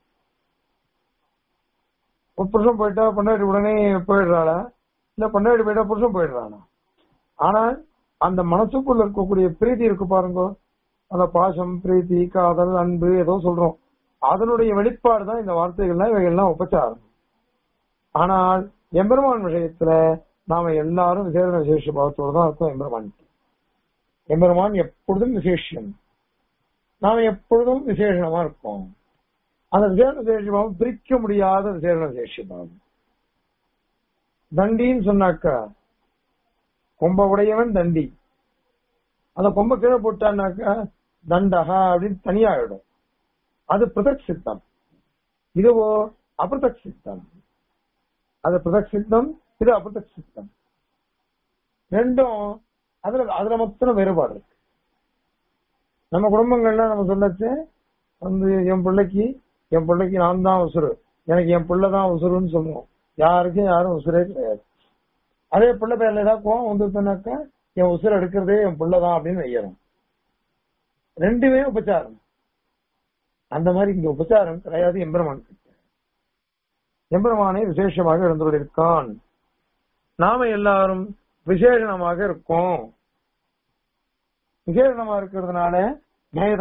ஒரு புருஷன் போயிட்டா பொண்டாட்டி உடனே போயிடுறாளா இல்ல பொண்டாட்டி போயிட்டா புருஷன் போயிடுறானா ஆனால் அந்த மனசுக்குள்ள இருக்கக்கூடிய பிரீத்தி இருக்கு பாருங்க அந்த பாசம் பிரீத்தி காதல் அன்பு ஏதோ சொல்றோம் அதனுடைய வெளிப்பாடு தான் இந்த வார்த்தைகள்லாம் இவைகள்லாம் உபச்சாரம் ஆனால் எம்பெருமான் விஷயத்துல நாம எல்லாரும் விசேஷ விசேஷ பாவத்தோடு தான் இருக்கோம் எம்பெருமான் எம்பெருமான் எப்பொழுதும் விசேஷம் நாம எப்பொழுதும் விசேஷமா இருப்போம் அந்த விசேஷ விசேஷபாவம் பிரிக்க முடியாத விசேஷ விசேஷபாவம் தண்டின்னு சொன்னாக்கா கொம்ப உடையவன் தண்டி அந்த கொம்ப கீழே போட்டான்னாக்கா தண்டகா அப்படின்னு தனியாயிடும் அது பிரதக் சித்தம் இதுவோ அபிரதக் சித்தம் அது பிரதக் சித்தம் இது அபிரதக் சித்தம் ரெண்டும் அதுல அதுல மொத்தம் வேறுபாடு இருக்கு நம்ம குடும்பங்கள்ல நம்ம சொல்லச்சு வந்து என் பிள்ளைக்கு என் பிள்ளைக்கு நான் தான் உசுறு எனக்கு என் பிள்ளை தான் உசுருன்னு சொல்லுவோம் யாருக்கும் யாரும் உசுரே கிடையாது அதே பிள்ளை பேர்ல ஏதாவது கோவம் வந்துச்சுனாக்கா என் உசுரை எடுக்கிறதே என் பிள்ளை தான் அப்படின்னு வையணும் ரெண்டுமே உபச்சாரம் அந்த மாதிரி இங்க உபச்சாரம் கிடையாது எம்பெருமான் கிட்ட எம்பெருமானை விசேஷமாக இருந்துள்ளிருக்கான் நாம எல்லாரும் விசேஷணமாக இருக்கோம் விசேஷணமா இருக்கிறதுனால பேதம்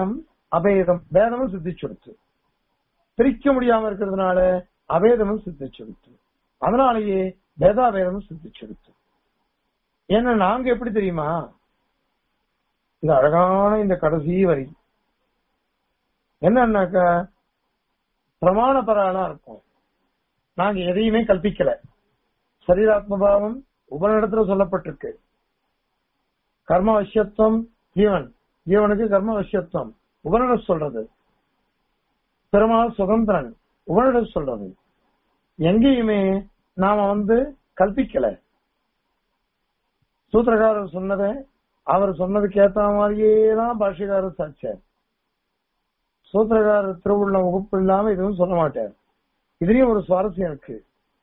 அபேதம் பேதமும் சித்திச்சுடுத்து பிரிக்க முடியாம இருக்கிறதுனால அபேதமும் சித்திச்சுடுத்து அதனாலேயே பேதாபேதமும் சித்திச்சுடுத்து ஏன்னா நாங்க எப்படி தெரியுமா இந்த அழகான இந்த கடைசி வரி என்னன்னாக்கா பிரமாண பரானா இருக்கும் நாங்க எதையுமே கல்பிக்கல சரீராத்மபாவம் உபனிடத்துல சொல்லப்பட்டிருக்கு கர்ம வசியத்துவம் ஜீவன் ஜீவனுக்கு கர்ம வசியத்துவம் உபனிட சொல்றது பெருமாள் சுதந்திரன் உபனிட சொல்றது எங்கேயுமே நாம வந்து கல்பிக்கல சூத்திரகாரர் சொன்னதை அவர் சொன்னதுக்கு ஏத்த மாதிரியே தான் பாஷிகாரர் சாச்சார் சூத்திரகாரர் திருவுள்ள வகுப்பு இல்லாம எதுவும் சொல்ல மாட்டார் இதுலயும் ஒரு சுவாரஸ்யம் இருக்கு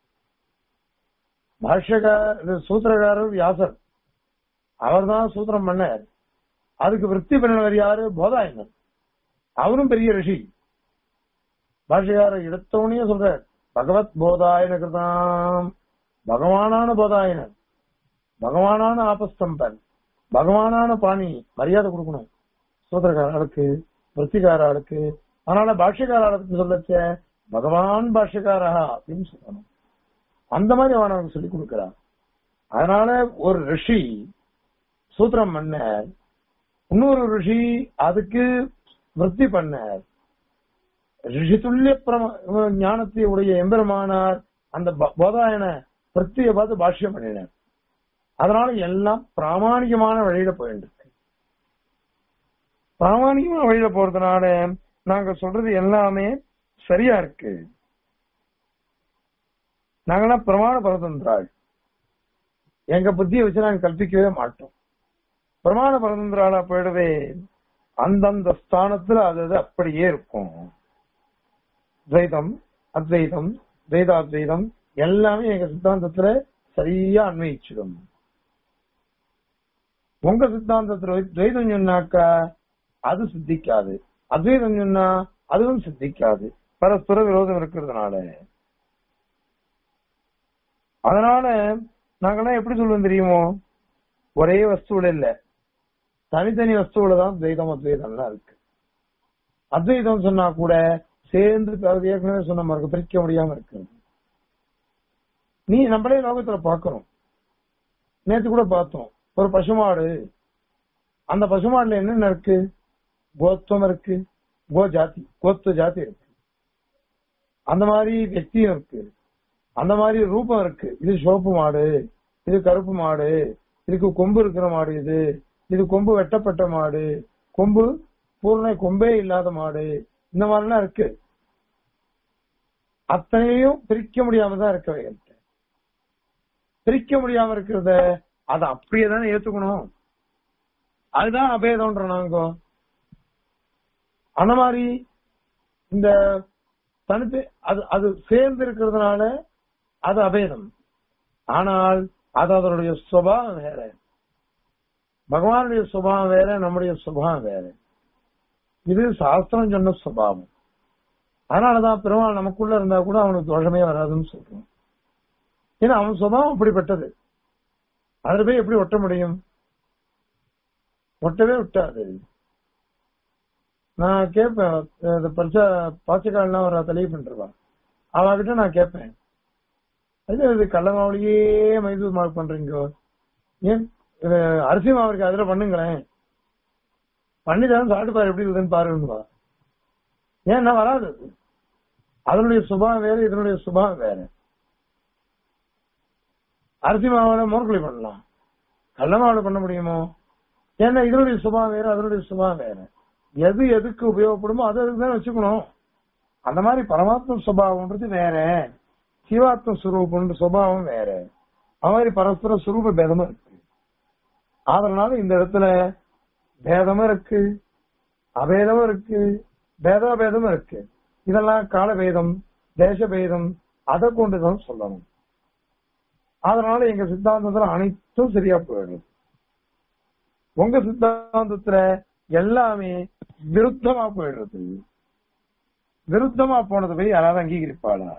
பாஷ்யகார் இது சூத்திரகாரர் வியாசர் அவர்தான் சூத்திரம் பண்ணார் அதுக்கு விற்பி பண்ணினவர் யாரு போதாயனர் அவரும் பெரிய ரிஷி பாஷ்யகாரர் எடுத்தவனே சொல்றார் பகவத் போதாயன கிருதாம் பகவானான போதாயனர் பகவானான ஆபஸ்தம்பன் பகவானான பாணி மரியாதை கொடுக்கணும் சூத்திரக்காரர்களுக்கு விற்பிகாரர்களுக்கு அதனால பாஷ்யக்காரர்களுக்கு சொல்லச்ச பகவான் பாஷ்யக்காரா அப்படின்னு சொல்லணும் அந்த மாதிரி அவன் அவனுக்கு சொல்லி கொடுக்கிறான் அதனால ஒரு ரிஷி சூத்திரம் பண்ணார் இன்னொரு ரிஷி அதுக்கு விருத்தி பண்ணார் ரிஷி துல்லிய பிரம ஞானத்தை உடைய எம்பெருமானார் அந்த ப- போதாயன விற்த்தியை பார்த்து பாஷ்யம் பண்ணினார் அதனால எல்லாம் பிராமாணிகமான வழியில போயிட்டு இருக்கு பிராமாணிகமான வழியில போறதுனால நாங்க சொல்றது எல்லாமே சரியா இருக்கு நாங்கெல்லாம் பிரமாண பரதந்திராள் எங்க புத்தியை வச்சு நாங்க கல்பிக்கவே மாட்டோம் பிரமாண பரதந்திராளா போயிடவே அந்தந்த ஸ்தானத்துல அது அது அப்படியே இருக்கும் துவைதம் அத்வைதம் துவைதாத்வைதம் எல்லாமே எங்க சித்தாந்தத்துல சரியா அன்வயிச்சிடும் உங்க சித்தாந்தத்துல துவைதம் சொன்னாக்கா அது சித்திக்காது அத்வைதம் சொன்னா அதுவும் சித்திக்காது பரஸ்பர விரோதம் இருக்கிறதுனால அதனால நாங்கெல்லாம் எப்படி சொல்லுவோம் தெரியுமோ ஒரே வஸ்துவில இல்ல தனித்தனி வஸ்துவில தான் துவைதம் அத்வைதம்லாம் இருக்கு அத்வைதம் சொன்னா கூட சேர்ந்து அது ஏற்கனவே சொன்ன மாதிரி இருக்கு, பிரிக்க முடியாம இருக்கு நீ நம்மளே லோகத்துல பாக்குறோம் நேத்து கூட பார்த்தோம் ஒரு பசுமாடு அந்த பசுமாடுல என்னென்ன இருக்கு கோத்துவம் இருக்கு கோ ஜாதி கோத்து ஜாதி இருக்கு அந்த மாதிரி வெக்தியும் இருக்கு அந்த மாதிரி ரூபம் இருக்கு இது சிவப்பு மாடு இது கருப்பு மாடு இதுக்கு கொம்பு இருக்கிற மாடு இது இது கொம்பு வெட்டப்பட்ட மாடு கொம்பு பூர்ண கொம்பே இல்லாத மாடு இந்த மாதிரிலாம் இருக்கு அத்தனையும் பிரிக்க முடியாம தான் இருக்க வைக்கிறது பிரிக்க முடியாம இருக்கிறத அதை அப்படியே தானே ஏத்துக்கணும் அதுதான் அபேதம்ன்ற நாங்க அந்த மாதிரி இந்த தனித்து அது அது சேர்ந்து இருக்கிறதுனால அது அபேதம் ஆனால் அது அதனுடைய சுபாவம் வேற பகவானுடைய சுபாவம் வேற நம்முடைய சுபாவம் வேற இது சாஸ்திரம் சொன்ன சுபாவம் அதனாலதான் பெருமாள் நமக்குள்ள இருந்தா கூட அவனுக்கு தோஷமே வராதுன்னு சொல்றோம் ஏன்னா அவன் சுபாவம் அப்படிப்பட்டது அதுல போய் எப்படி ஒட்ட முடியும் ஒட்டவே விட்டாது நான் கேட்பேன் இந்த பரிசா பாச்சக்கால்லாம் ஒரு தெளிவு பண்றவா அவகிட்ட நான் கேட்பேன் அது இது கடல மாவுலயே மைசூர் மாவு பண்றீங்க ஏன் இது அரிசி மாவு இருக்கு அதுல பண்ணுங்களேன் பண்ணிதான் சாப்பிட்டு பாரு எப்படி இருக்குதுன்னு பாருங்கப்பா ஏன்னா வராது அது. அதனுடைய சுபாவம் வேற இதனுடைய சுபாவம் வேற அரிசி மாவுல மோர்குழி பண்ணலாம் கடல மாவுல பண்ண முடியுமோ ஏன்னா இதனுடைய சுபாவம் வேற அதனுடைய சுபாவம் வேற எது எதுக்கு உபயோகப்படுமோ அது அதுக்கு தான் வச்சுக்கணும் அந்த மாதிரி பரமாத்ம சுபாவம்ன்றது வேற ஜீவாத்ம சுரூபம்ன்ற சுபாவம் வேற அது மாதிரி பரஸ்பர சுரூப பேதமும் இருக்கு அதனால இந்த இடத்துல பேதமும் இருக்கு அபேதமும் இருக்கு பேதாபேதமும் இருக்கு இதெல்லாம் காலபேதம் தேசபேதம் அதை கொண்டுதான் சொல்லணும் அதனால எங்க சித்தாந்தத்துல அனைத்தும் சரியா போயிடும் உங்க சித்தாந்தத்துல எல்லாமே விருத்தமா போயிடுறது விருத்தமா போனது போய் யாராவது அங்கீகரிப்பாளா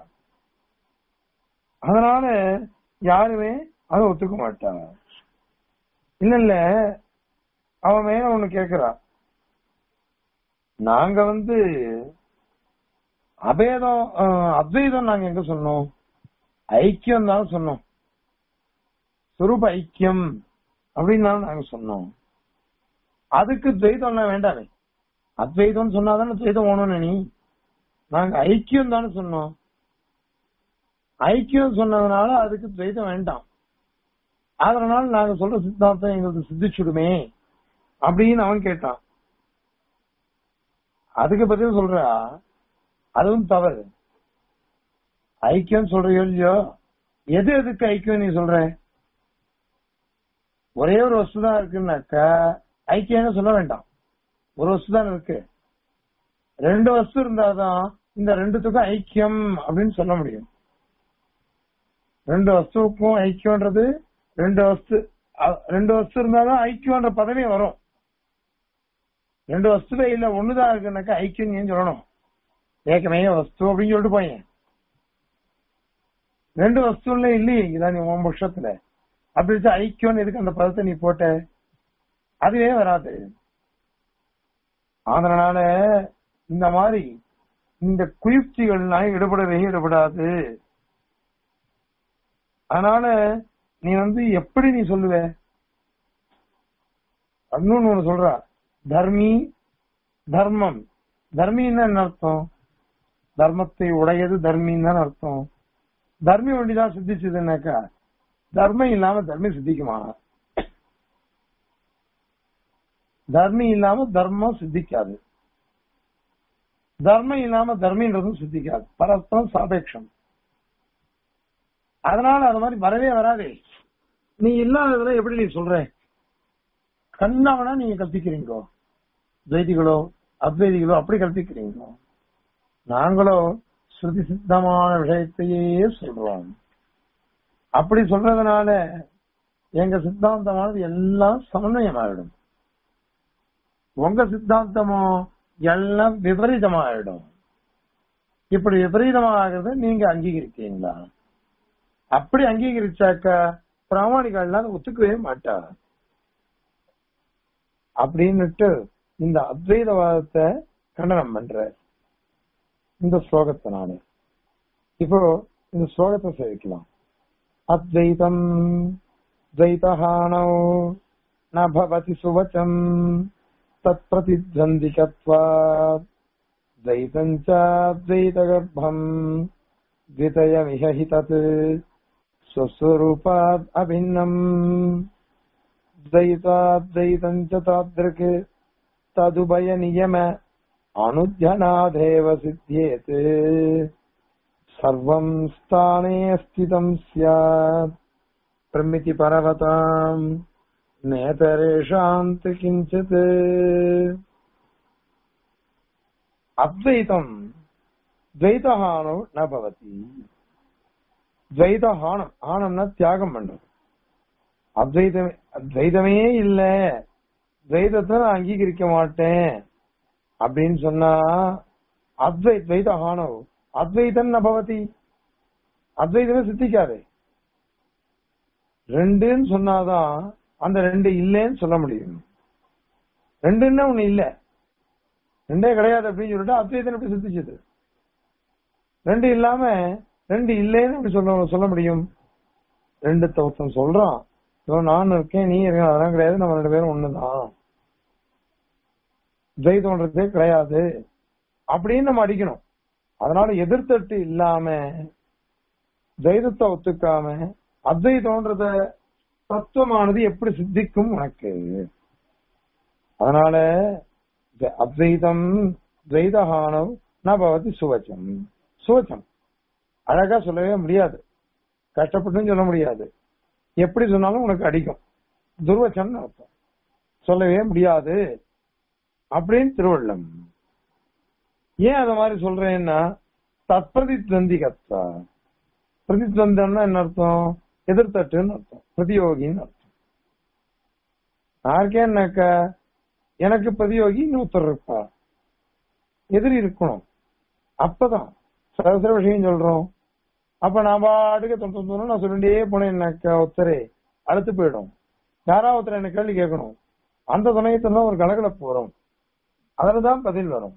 அதனால யாருமே அதை ஒத்துக்க மாட்டாங்க இல்ல இல்ல அவன் மேல ஒண்ணு கேக்குறா நாங்க வந்து அபேதம் அஹ், அத்வைதம் நாங்க எங்க சொன்னோம் ஐக்கியம் தான் சொன்னோம் சுரூப ஐக்கியம் அப்படின்னு தான் நாங்க சொன்னோம் அதுக்கு துவைதம்லாம் வேண்டாமே அத்வைதம் சொன்னாதானே துவைதம் வேணும்னு நீ நாங்க ஐக்கியம் தானே சொன்னோம் ஐக்கியம் சொன்னதுனால அதுக்கு துவைதம் வேண்டாம் அதனால நாங்க சொல்ற சித்தாந்தம் எங்களுக்கு சித்திச்சுடுமே அப்படின்னு அவன் கேட்டான் அதுக்கு பதில் சொல்றா அதுவும் தவறு ஐக்கியம் சொல்றியோ இல்லையோ எது எதுக்கு ஐக்கியம் நீ சொல்ற ஒரே ஒரு வஸ்து தான் இருக்குன்னாக்கா ஐக்கியம்னு சொல்ல வேண்டாம் ஒரு வஸ்து தான் இருக்கு ரெண்டு வஸ்து இருந்தாதான் இந்த ரெண்டுத்துக்கும் ஐக்கியம் அப்படின்னு சொல்ல முடியும் ரெண்டு வஸ்துவுக்கும் ஐக்கியம்ன்றது ரெண்டு வஸ்து அ- ரெண்டு வஸ்து இருந்தாதான் ஐக்கியம்ன்ற பதவி வரும் ரெண்டு வஸ்துவே இல்ல ஒண்ணுதான் இருக்குனாக்கா ஐக்கியம் ஏன் சொல்லணும் ஏக்கமே வஸ்து அப்படின்னு சொல்லிட்டு போயேன் ரெண்டு வஸ்துல இல்லையே இதான் நீ உன் பட்சத்துல அப்படி வச்சு ஐக்கியம் எதுக்கு அந்த பதத்தை நீ போட்ட அதுவே வராது அதனால இந்த மாதிரி இந்த குயுக்திகள்லாம் ஈடுபடவே ஈடுபடாது அதனால நீ வந்து எப்படி நீ சொல்லுவ இன்னொன்னு ஒண்ணு சொல்றா தர்மி தர்மம் தர்மின்னா என்ன அர்த்தம் தர்மத்தை உடையது தர்மின்னு தான் அர்த்தம் தர்மி ஒண்டிதான் சித்திச்சதுன்னாக்கா தர்மம் இல்லாம தர்மம் சித்திக்குமா தர்மி இல்லாம தர்மம் சித்திக்காது தர்மம் இல்லாம தர்மின்றதும் சித்திக்காது பரஸ்பரம் சாபேட்சம் அதனால அது மாதிரி வரவே வராதே நீ இல்லாததுல எப்படி நீ சொல்ற கண்ணாவனா நீங்க கற்பிக்கிறீங்களோ துவைதிகளோ அத்வைதிகளோ அப்படி கற்பிக்கிறீங்களோ நாங்களோ ஸ்ருதி சித்தமான விஷயத்தையே சொல்றோம் அப்படி சொல்றதுனால எங்க சித்தாந்தமானது எல்லாம் சமன்வயமாயிடும் உங்க சித்தாந்தமோ எல்லாம் விபரீதமாயிடும் இப்படி விபரீதமாகிறது நீங்க அங்கீகரிக்கிறீங்களா அப்படி அங்கீகரிச்சாக்க பிராமணிகள்லாம் ஒத்துக்கவே மாட்டார் அப்படின்னுட்டு இந்த அத்வைதவாதத்தை கண்டனம் பண்ற இந்த ஸ்லோகத்தினால இப்போ இந்த ஸ்லோகத்தை சேவிக்கலாம் அத்வைதம் द्वैतहानौ न भवति सुवचम् तत्प्रतिद्वन्द्विकत्वात् द्वैतम् चाद्वैतगर्भम् द्वितयमिह हि तत् स्वस्वरूपात् अभिन्नम् द्वैताद्वैतम् च तादृक् तदुभयनियम अनुध्यनादेव सिद्ध्येत् सर्वम् स्थाने स्थितम् स्यात् प्रमिति पर्वताम् नेतरेषाम् तु किञ्चित् அத்வைதம் துவைதஹானோ ந பவதி துவைதஹானம் ஆனம்னா தியாகம் பண்றது அத்வைதமே அத்வைதமே இல்ல துவைதத்தை நான் அங்கீகரிக்க மாட்டேன் அப்படின்னு சொன்னா அத்வை துவைதஹானோ அத்வைதம் ந பவதி அத்வைதமே சித்திக்காதே ரெண்டுன்னு சொன்னாதான் அந்த ரெண்டு இல்லைன்னு சொல்ல முடியும் ரெண்டுன்னா ஒண்ணு இல்ல ரெண்டே கிடையாது அப்படின்னு சொல்லிட்டு அத்வைதம் எப்படி சித்திச்சது ரெண்டு இல்லாம ரெண்டு இல்லைன்னு எப்படி சொல்ல சொல்ல முடியும் ரெண்டு ஒருத்தன் சொல்றான் இவன் நான் இருக்கேன் நீ இருக்க அதெல்லாம் கிடையாது நம்ம ரெண்டு பேரும் ஒண்ணுதான் துவைதம்ன்றதே கிடையாது அப்படின்னு நம்ம அடிக்கணும் அதனால எதிர்த்தட்டு இல்லாம துவைதத்தை ஒத்துக்காம அத்வைதம்ன்றத தத்துவமானது எப்படி சித்திக்கும் உனக்கு அதனால த- அத்வைதம் துவைதஹானவ் ந பவதி சுவச்சம் சுவச்சம் அழகா சொல்லவே முடியாது கஷ்டப்பட்டும் சொல்ல முடியாது எப்படி சொன்னாலும் உனக்கு அடிக்கும் துர்வச்சம் அர்த்தம் சொல்லவே முடியாது அப்படின்னு திருவள்ளம் ஏன் அத மாதிரி சொல்றேன்னா தற்பிரதித்வந்திகத்தா பிரதித்வந்தம்னா என்ன அர்த்தம் எதிர்த்தட்டுன்னு அர்த்தம் பிரதியோகின்னு அர்த்தம் யாருக்கேன்னாக்க எனக்கு பிரதியோகி இன்னொருத்தர் இருப்பா எதிரி இருக்கணும் அப்பதான் சரசர விஷயம் சொல்றோம் அப்ப நான் பாட்டுக்கு தொண்டு தொண்டு நான் சொல்லிட்டே போனேன்னாக்கா ஒருத்தரே அழுத்து போயிடும் யாராவது ஒருத்தர் என்ன கேள்வி கேட்கணும் அந்த துணையத்துல தான் ஒரு கலகலப்பு வரும் அதுலதான் பதில் வரும்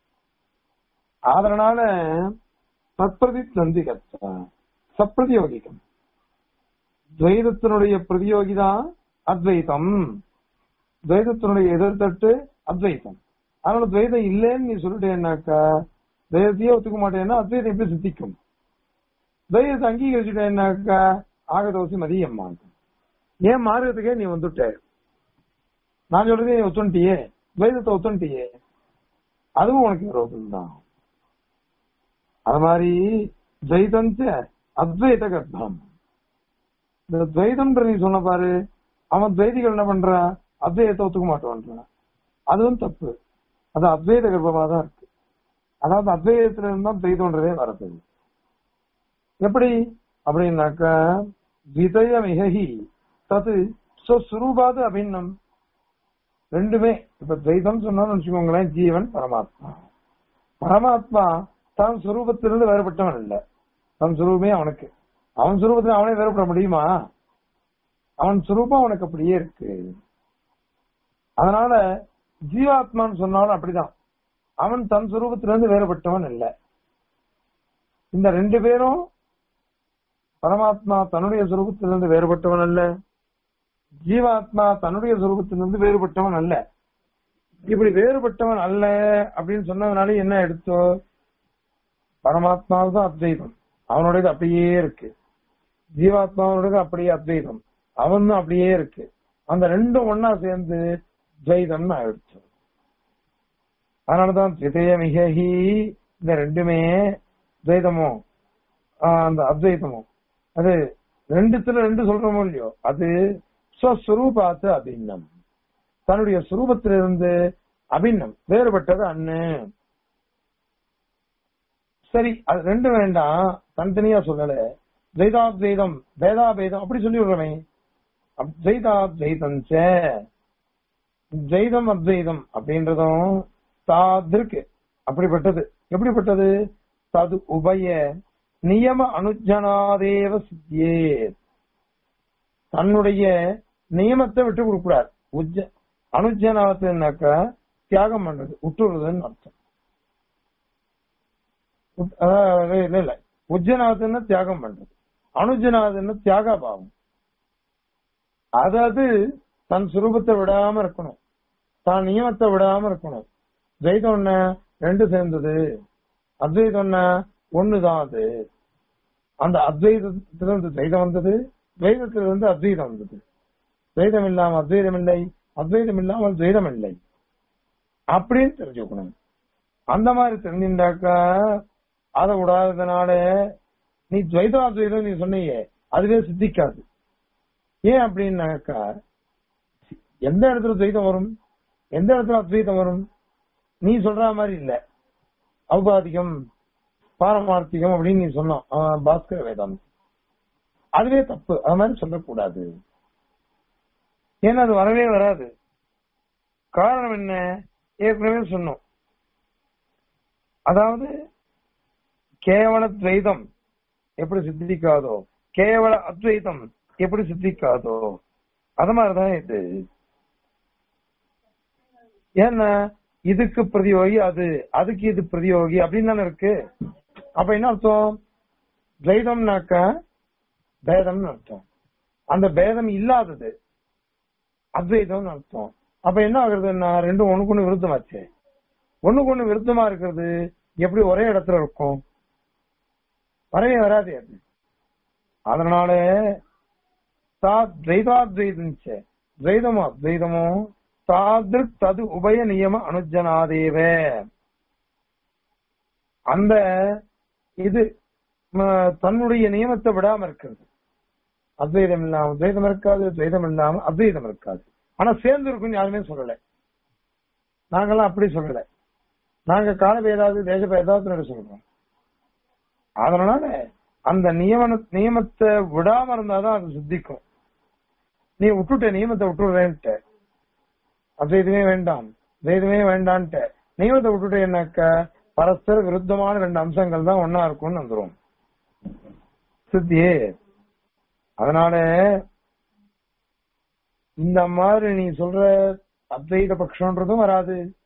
அதனால தற்பிரதி நந்திகத்தா சப்பிரதியோகிகம் துவைதத்தினுடைய பிரதியோகி தான் அத்வைதம் துவைதத்தினுடைய எதிர்த்தட்டு அத்வைதம் அதனால துவைதம் இல்லைன்னு நீ சொல்லிட்டேன்னாக்கா துவைதத்தையே ஒத்துக்க மாட்டேன்னா அத்வைதம் எப்படி சித்திக்கும் துவைதத்தை அங்கீகரிச்சுட்டேன்னாக்கா ஆகதோசி மதியம் மாறும் ஏன் மாறுறதுக்கே நீ வந்துட்ட நான் சொல்றதே நீ ஒத்துண்டியே துவைதத்தை ஒத்துண்டியே அதுவும் உனக்கு விரோதம் தான் அது மாதிரி துவைதம் அத்வைத கர்ப்பம் இந்த துவைதம்ன்ற நீ சொன்ன பாரு அவன் துவைதிகள் என்ன பண்றான் அத்வைதத்தை ஒத்துக்க மாட்டான்றான் அதுவும் தப்பு அது அத்வைத கர்ப்பமா தான் இருக்கு அதாவது அத்வைதத்துல இருந்தா துவைதம்ன்றதே வரது எப்படி அப்படின்னாக்கா விதய மிகி தது சுரூபாது அபின்னம் ரெண்டுமே இப்ப துவைதம் சொன்னோம்னு வச்சுக்கோங்களேன் ஜீவன் பரமாத்மா பரமாத்மா தான் சுரூபத்திலிருந்து வேறுபட்டவன் இல்ல தன் சுரூபமே அவனுக்கு அவன் சுரூபத்தில் அவனே வேறுபட முடியுமா அவன் சுரூபம் அவனுக்கு அப்படியே இருக்கு அதனால ஜீவாத்மான்னு சொன்னாலும் அப்படிதான் அவன் தன் சுரூபத்திலிருந்து வேறுபட்டவன் இல்ல இந்த ரெண்டு பேரும் பரமாத்மா தன்னுடைய சுரூபத்திலிருந்து வேறுபட்டவன் அல்ல ஜீவாத்மா தன்னுடைய சுரூபத்திலிருந்து வேறுபட்டவன் அல்ல இப்படி வேறுபட்டவன் அல்ல அப்படின்னு சொன்னதுனால என்ன எடுத்தோ பரமாத்மாவுதான் அத்வைதம் அவனுடையது அப்படியே இருக்கு ஜீவாத்மாவோடது அப்படியே அத்வைதம் அவனும் அப்படியே இருக்கு அந்த ரெண்டும் ஒன்னா சேர்ந்து துவைதம்னு ஆயிடுச்சு அதனாலதான் திதய மிகி இந்த ரெண்டுமே துவைதமோ ஆஹ் அந்த அத்வைதமோ அது ரெண்டுத்துல ரெண்டு சொல்றோமோ இல்லையோ அது ஸ்வஸ்வரூபாத்து அபின்னம் தன்னுடைய சுரூபத்திலிருந்து அபின்னம் வேறுபட்டது அண்ணு சரி அது ரெண்டும் வேண்டாம் தனித்தனியா சொல்லல துவைதாத்வைதம் வேதாபேதம் அப்படி சொல்லி விடுறமே துவைதாத்வைதம் துவைதம் அத்வைதம் அப்படின்றதும் தாதிருக்கு அப்படிப்பட்டது எப்படிப்பட்டது தது உபய நியம அனுஜனாதேவ சித்தியே தன்னுடைய நியமத்தை விட்டு கொடுக்கூடாது உஜ்ஜ அனுஜனாத்துனாக்கா தியாகம் பண்றது விட்டுறதுன்னு அர்த்தம் உட்- அதாவது இல்ல இல்ல உஜ்ஜநாதன்னா தியாகம் பண்றது அனுஜநாதன்னா தியாக பாவம் அதாவது தன் சுரூபத்தை விடாம இருக்கணும் தான் நியமத்தை விடாம இருக்கணும் துவைதம் என்ன ரெண்டு சேர்ந்தது அத்வைதம் என்ன ஒண்ணுதான் அது அந்த அத்வைதத்திலிருந்து துவைதம் வந்தது துவைதத்திலிருந்து அத்வைதம் வந்தது துவைதம் இல்லாம அத்வைதம் இல்லை அத்வைதம் இல்லாமல் துவைதம் இல்லை அப்படின்னு தெரிஞ்சுக்கணும் அந்த மாதிரி தெரிஞ்சிருந்தாக்கா அதை விடாததுனால நீ துவைதம் அத்வைதம் நீ சொன்னியே அதுவே சித்திக்காது ஏன் அப்படின்னாக்கா எந்த இடத்துல துவைதம் வரும் எந்த இடத்துல அத்வைதம் வரும் நீ சொல்ற மாதிரி இல்ல ஔபாதிகம் பாரமார்த்திகம் அப்படின்னு நீ சொன்னோம் ஆஹ் பாஸ்கர வேதாந்தம் அதுவே தப்பு அது மாதிரி சொல்லக்கூடாது ஏன்னா அது வரவே வராது காரணம் என்ன ஏற்கனவே சொன்னோம் அதாவது கேவல துவைதம் எப்படி சித்திக்காதோ கேவல அத்வைதம் எப்படி சித்திக்காதோ அது மாதிரிதான் இது ஏன்னா இதுக்கு பிரதியோகி அது அதுக்கு இது பிரதியோகி அப்படின்னு தானே இருக்கு அப்ப என்ன அர்த்தம் துவைதம்னாக்கா பேதம்னு அர்த்தம் அந்த பேதம் இல்லாதது அத்வைதம்னு அர்த்தம் அப்ப என்ன ஆகுறதுன்னா ரெண்டும் ஒண்ணுக்கு ஒண்ணு விருத்தமாச்சு ஒண்ணுக்கு ஒண்ணு விருத்தமா இருக்கிறது எப்படி ஒரே இடத்துல இருக்கும் வரவே வராது அது அதனால தா துவைதாத்வைதம் துவைதமோ அத்வைதமோ தாதிருக் தது உபய நியம அனுஜனாதேவ அந்த இது ம, தன்னுடைய நியமத்தை விடாம இருக்கிறது அத்வைதம் இல்லாம துவைதம் இருக்காது துவைதம் இல்லாம அத்வைதம் இருக்காது ஆனா சேர்ந்து இருக்குன்னு யாருமே சொல்லல நாங்கெல்லாம் அப்படி சொல்லல நாங்க காலபேதாவது தேசபேதாவது சொல்றோம் அதனால அந்த நியமன நியமத்தை விடாம இருந்தாதான் அது சித்திக்கும் நீ விட்டுட்ட நியமத்தை விட்டுடுறேன்ட்ட அத்வைதமே வேண்டாம் துவைதமே வேண்டான்ட்ட நியமத்தை விட்டுட்டு என்னக்க பரஸ்பர விருத்தமான ரெண்டு அம்சங்கள் தான் ஒன்னா இருக்கும்னு வந்துரும் சித்தியே அதனால இந்த மாதிரி நீ சொல்ற அத்வைத பட்சம்ன்றதும் வராது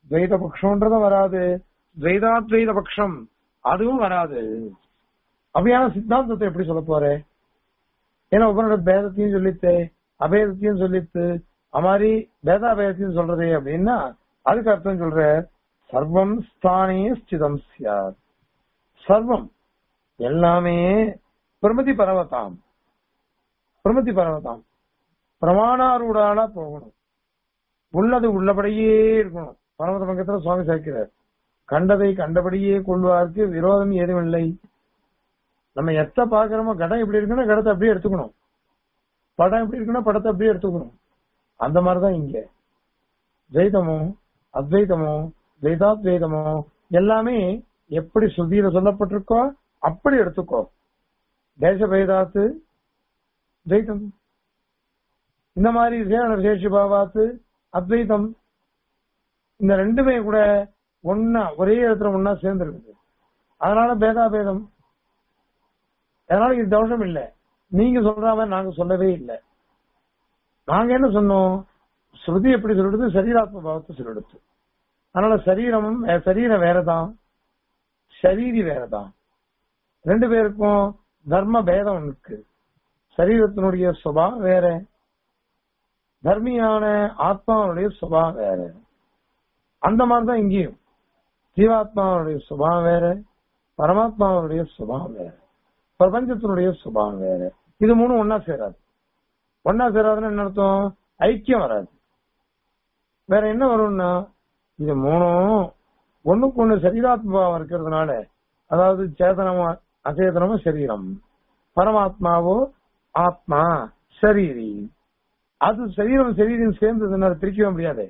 துவைத பட்சம்ன்றதும் வராது துவைதாத்வைத பட்சம் அதுவும் வராது அப்படியான சித்தாந்தத்தை எப்படி சொல்ல போறே ஏன்னா உபனோட பேதத்தையும் சொல்லித்து அபேதத்தையும் சொல்லித்து அது மாதிரி பேதாபேதத்தையும் சொல்றதே அப்படின்னா அதுக்கு அர்த்தம் சொல்ற சர்வம் ஸ்தானே ஸ்திதம் சியார் சர்வம் எல்லாமே பிரமதி பரவதாம் பிரமதி பரவதாம் பிரமாணாரூடால போகணும் உள்ளது உள்ளபடியே இருக்கணும் பரமத பங்கத்துல சுவாமி சேர்க்கிறார் கண்டதை கண்டபடியே கொள்வார்க்கு விரோதம் ஏதும் இல்லை நம்ம எத்த பாக்குறோமோ கடம் எப்படி இருக்குன்னா கடத்தை அப்படியே எடுத்துக்கணும் படம் எப்படி இருக்குன்னா படத்தை அப்படியே எடுத்துக்கணும் அந்த மாதிரிதான் இங்க துவைதமோ அத்வைதமோ துவைதாத்வைதமோ எல்லாமே எப்படி சுத்தியில சொல்லப்பட்டிருக்கோ அப்படி எடுத்துக்கோ தேசபேதாத்து துவைதம் இந்த மாதிரி விசேஷ விசேஷ பாவாத்து அத்வைதம் இந்த ரெண்டுமே கூட ஒன்னா ஒரே இடத்துல ஒன்னா சேர்ந்து இருக்குது அதனால பேதாபேதம் அதனால இது தோஷம் இல்லை நீங்க சொல்ற மாதிரி நாங்க சொல்லவே இல்லை நாங்க என்ன சொன்னோம் ஸ்ருதி எப்படி சொல்லிடுது சரீராத்ம பாவத்தை சொல்லிடுது அதனால சரீரமும் வே- சரீரம் வேறதான் சரீரி வேறதான் ரெண்டு பேருக்கும் தர்ம பேதம் இருக்கு சரீரத்தினுடைய சுபாவம் வேற தர்மியான ஆத்மாவுடைய சுபாவம் வேற அந்த மாதிரிதான் இங்கேயும் ஜீவாத்மாவுடைய சுபாவம் வேற பரமாத்மாவுடைய சுபாவம் வேற பிரபஞ்சத்தினுடைய சுபாவம் வேற இது மூணும் ஒன்னா சேராது ஒன்னா சேராதுன்னு என்ன அர்த்தம் ஐக்கியம் வராது வேற என்ன வரும்னா இது மூணும் ஒண்ணுக்கு ஒண்ணு சரீராத்மாவா இருக்கிறதுனால அதாவது சேதனமோ அச்சேதனமோ சரீரம் பரமாத்மாவோ ஆத்மா சரீரி அது சரீரம் சரீரம் சேர்ந்ததுன்னா அதை பிரிக்கவே முடியாது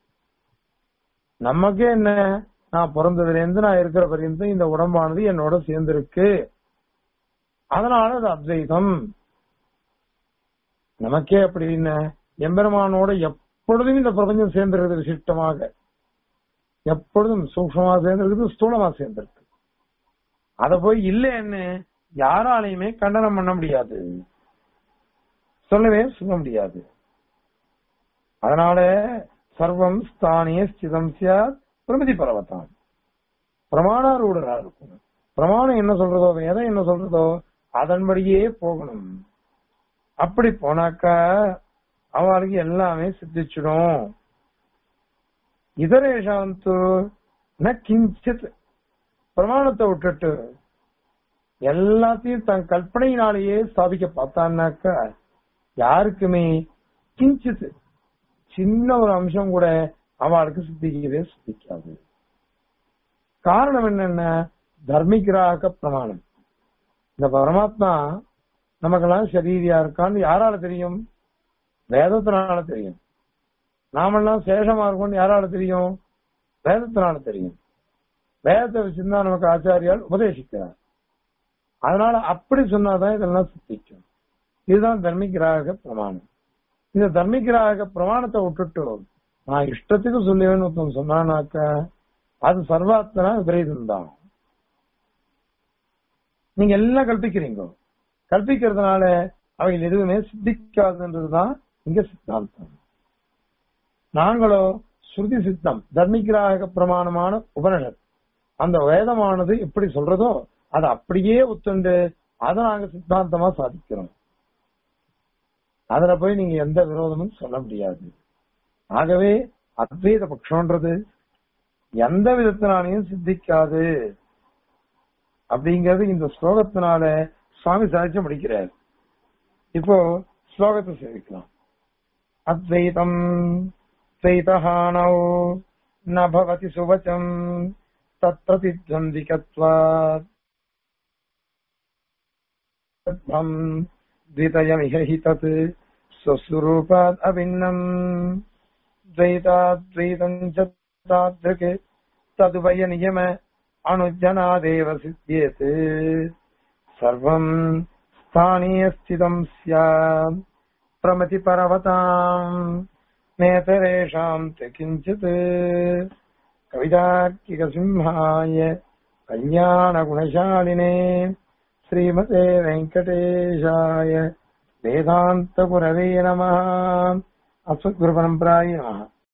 நமக்கே என்ன நான் பிறந்ததுல இருந்து நான் இருக்கிற பரியந்தம் இந்த உடம்பானது என்னோட சேர்ந்திருக்கு அதனால அது அத்வைதம் நமக்கே அப்படி என்ன எம்பெருமானோட எப்பொழுதும் இந்த பிரபஞ்சம் சேர்ந்திருக்கிறது விசிஷ்டமாக எப்பொழுதும் சூக்ஷமா சேர்ந்திருக்குது ஸ்தூலமா சேர்ந்திருக்கு அத போய் இல்லைன்னு யாராலையுமே கண்டனம் பண்ண முடியாது சொல்லவே சொல்ல முடியாது அதனால சர்வம் ஸ்தானிய ஸ்திதம் சியாத் பிரமிதி பரவத்தான் பிரமாணாரூடரா இருக்கும் பிரமாணம் என்ன சொல்றதோ வேதம் என்ன சொல்றதோ அதன்படியே போகணும் அப்படி போனாக்கா அவளுக்கு எல்லாமே சித்திச்சிடும் இதரேஷாந்து ந கிஞ்சித் பிரமாணத்தை விட்டுட்டு எல்லாத்தையும் தன் கற்பனையினாலேயே ஸ்தாபிக்க பார்த்தான்னாக்கா யாருக்குமே கிஞ்சித் சின்ன ஒரு அம்சம் கூட அவளுக்கு சித்திக்கவே சித்திக்காது காரணம் என்னன்னா தர்மிகிராக பிரமாணம் இந்த பரமாத்மா நமக்கெல்லாம் சரீரியா இருக்கான்னு யாரால தெரியும் வேதத்தினால தெரியும் நாமெல்லாம் சேஷமா இருக்கோம்னு யாரால தெரியும் வேதத்தினால தெரியும் வேதத்தை வச்சிருந்தா நமக்கு ஆச்சாரியால் உபதேசிக்கிறார் அதனால அப்படி சொன்னாதான் இதெல்லாம் சித்திக்கும் இதுதான் தர்மிகிராக பிரமாணம் இந்த தர்மிகிராக பிரமாணத்தை விட்டுட்டு நான் இஷ்டத்துக்கு சொல்லுவேன்னு ஒருத்தன் சொன்னானாக்க அது சர்வாத்மனா விபரீதம் தான் நீங்க எல்லாம் கல்பிக்கிறீங்க கல்பிக்கிறதுனால அவைகள் எதுவுமே சித்திக்காதுன்றதுதான் இங்க சித்தாந்தம் நாங்களோ ஸ்ருதி சித்தம் தர்மிகிராக பிரமாணமான உபனிஷத் அந்த வேதமானது எப்படி சொல்றதோ அதை அப்படியே ஒத்துண்டு அதை நாங்க சித்தாந்தமா சாதிக்கிறோம் அதுல போய் நீங்க எந்த விரோதமும் சொல்ல முடியாது ஆகவே அத்வைத பட்சம்ன்றது எந்த விதத்தினாலையும் சித்திக்காது அப்படிங்கறது இந்த ஸ்லோகத்தினால சுவாமி சாதிச்சு முடிக்கிறார் இப்போ ஸ்லோகத்தை சேவிக்கலாம் அத்வைதம் துவைதஹானௌ ந பவதி சுவச்சம் தத் பிரதித்வந்திகத்வாத் तत्त्वम् द्वितयमिह हि तत् स्वस्वरूपात् अभिन्नम् द्वैताद्वैतम् च तादृक् तदुभयनियम अनुजनादेव सिद्ध्येत् सर्वम् स्थानीयस्थितम् स्यात् प्रमतिपर्वताम् नेतरेषाम् च किञ्चित् कवितार्किकसिंहाय कल्याणगुणशालिने श्रीमते वेङ्कटेशाय वेदान्तगुरवे नमः अस्मद्गुरुपरम्पराय नमः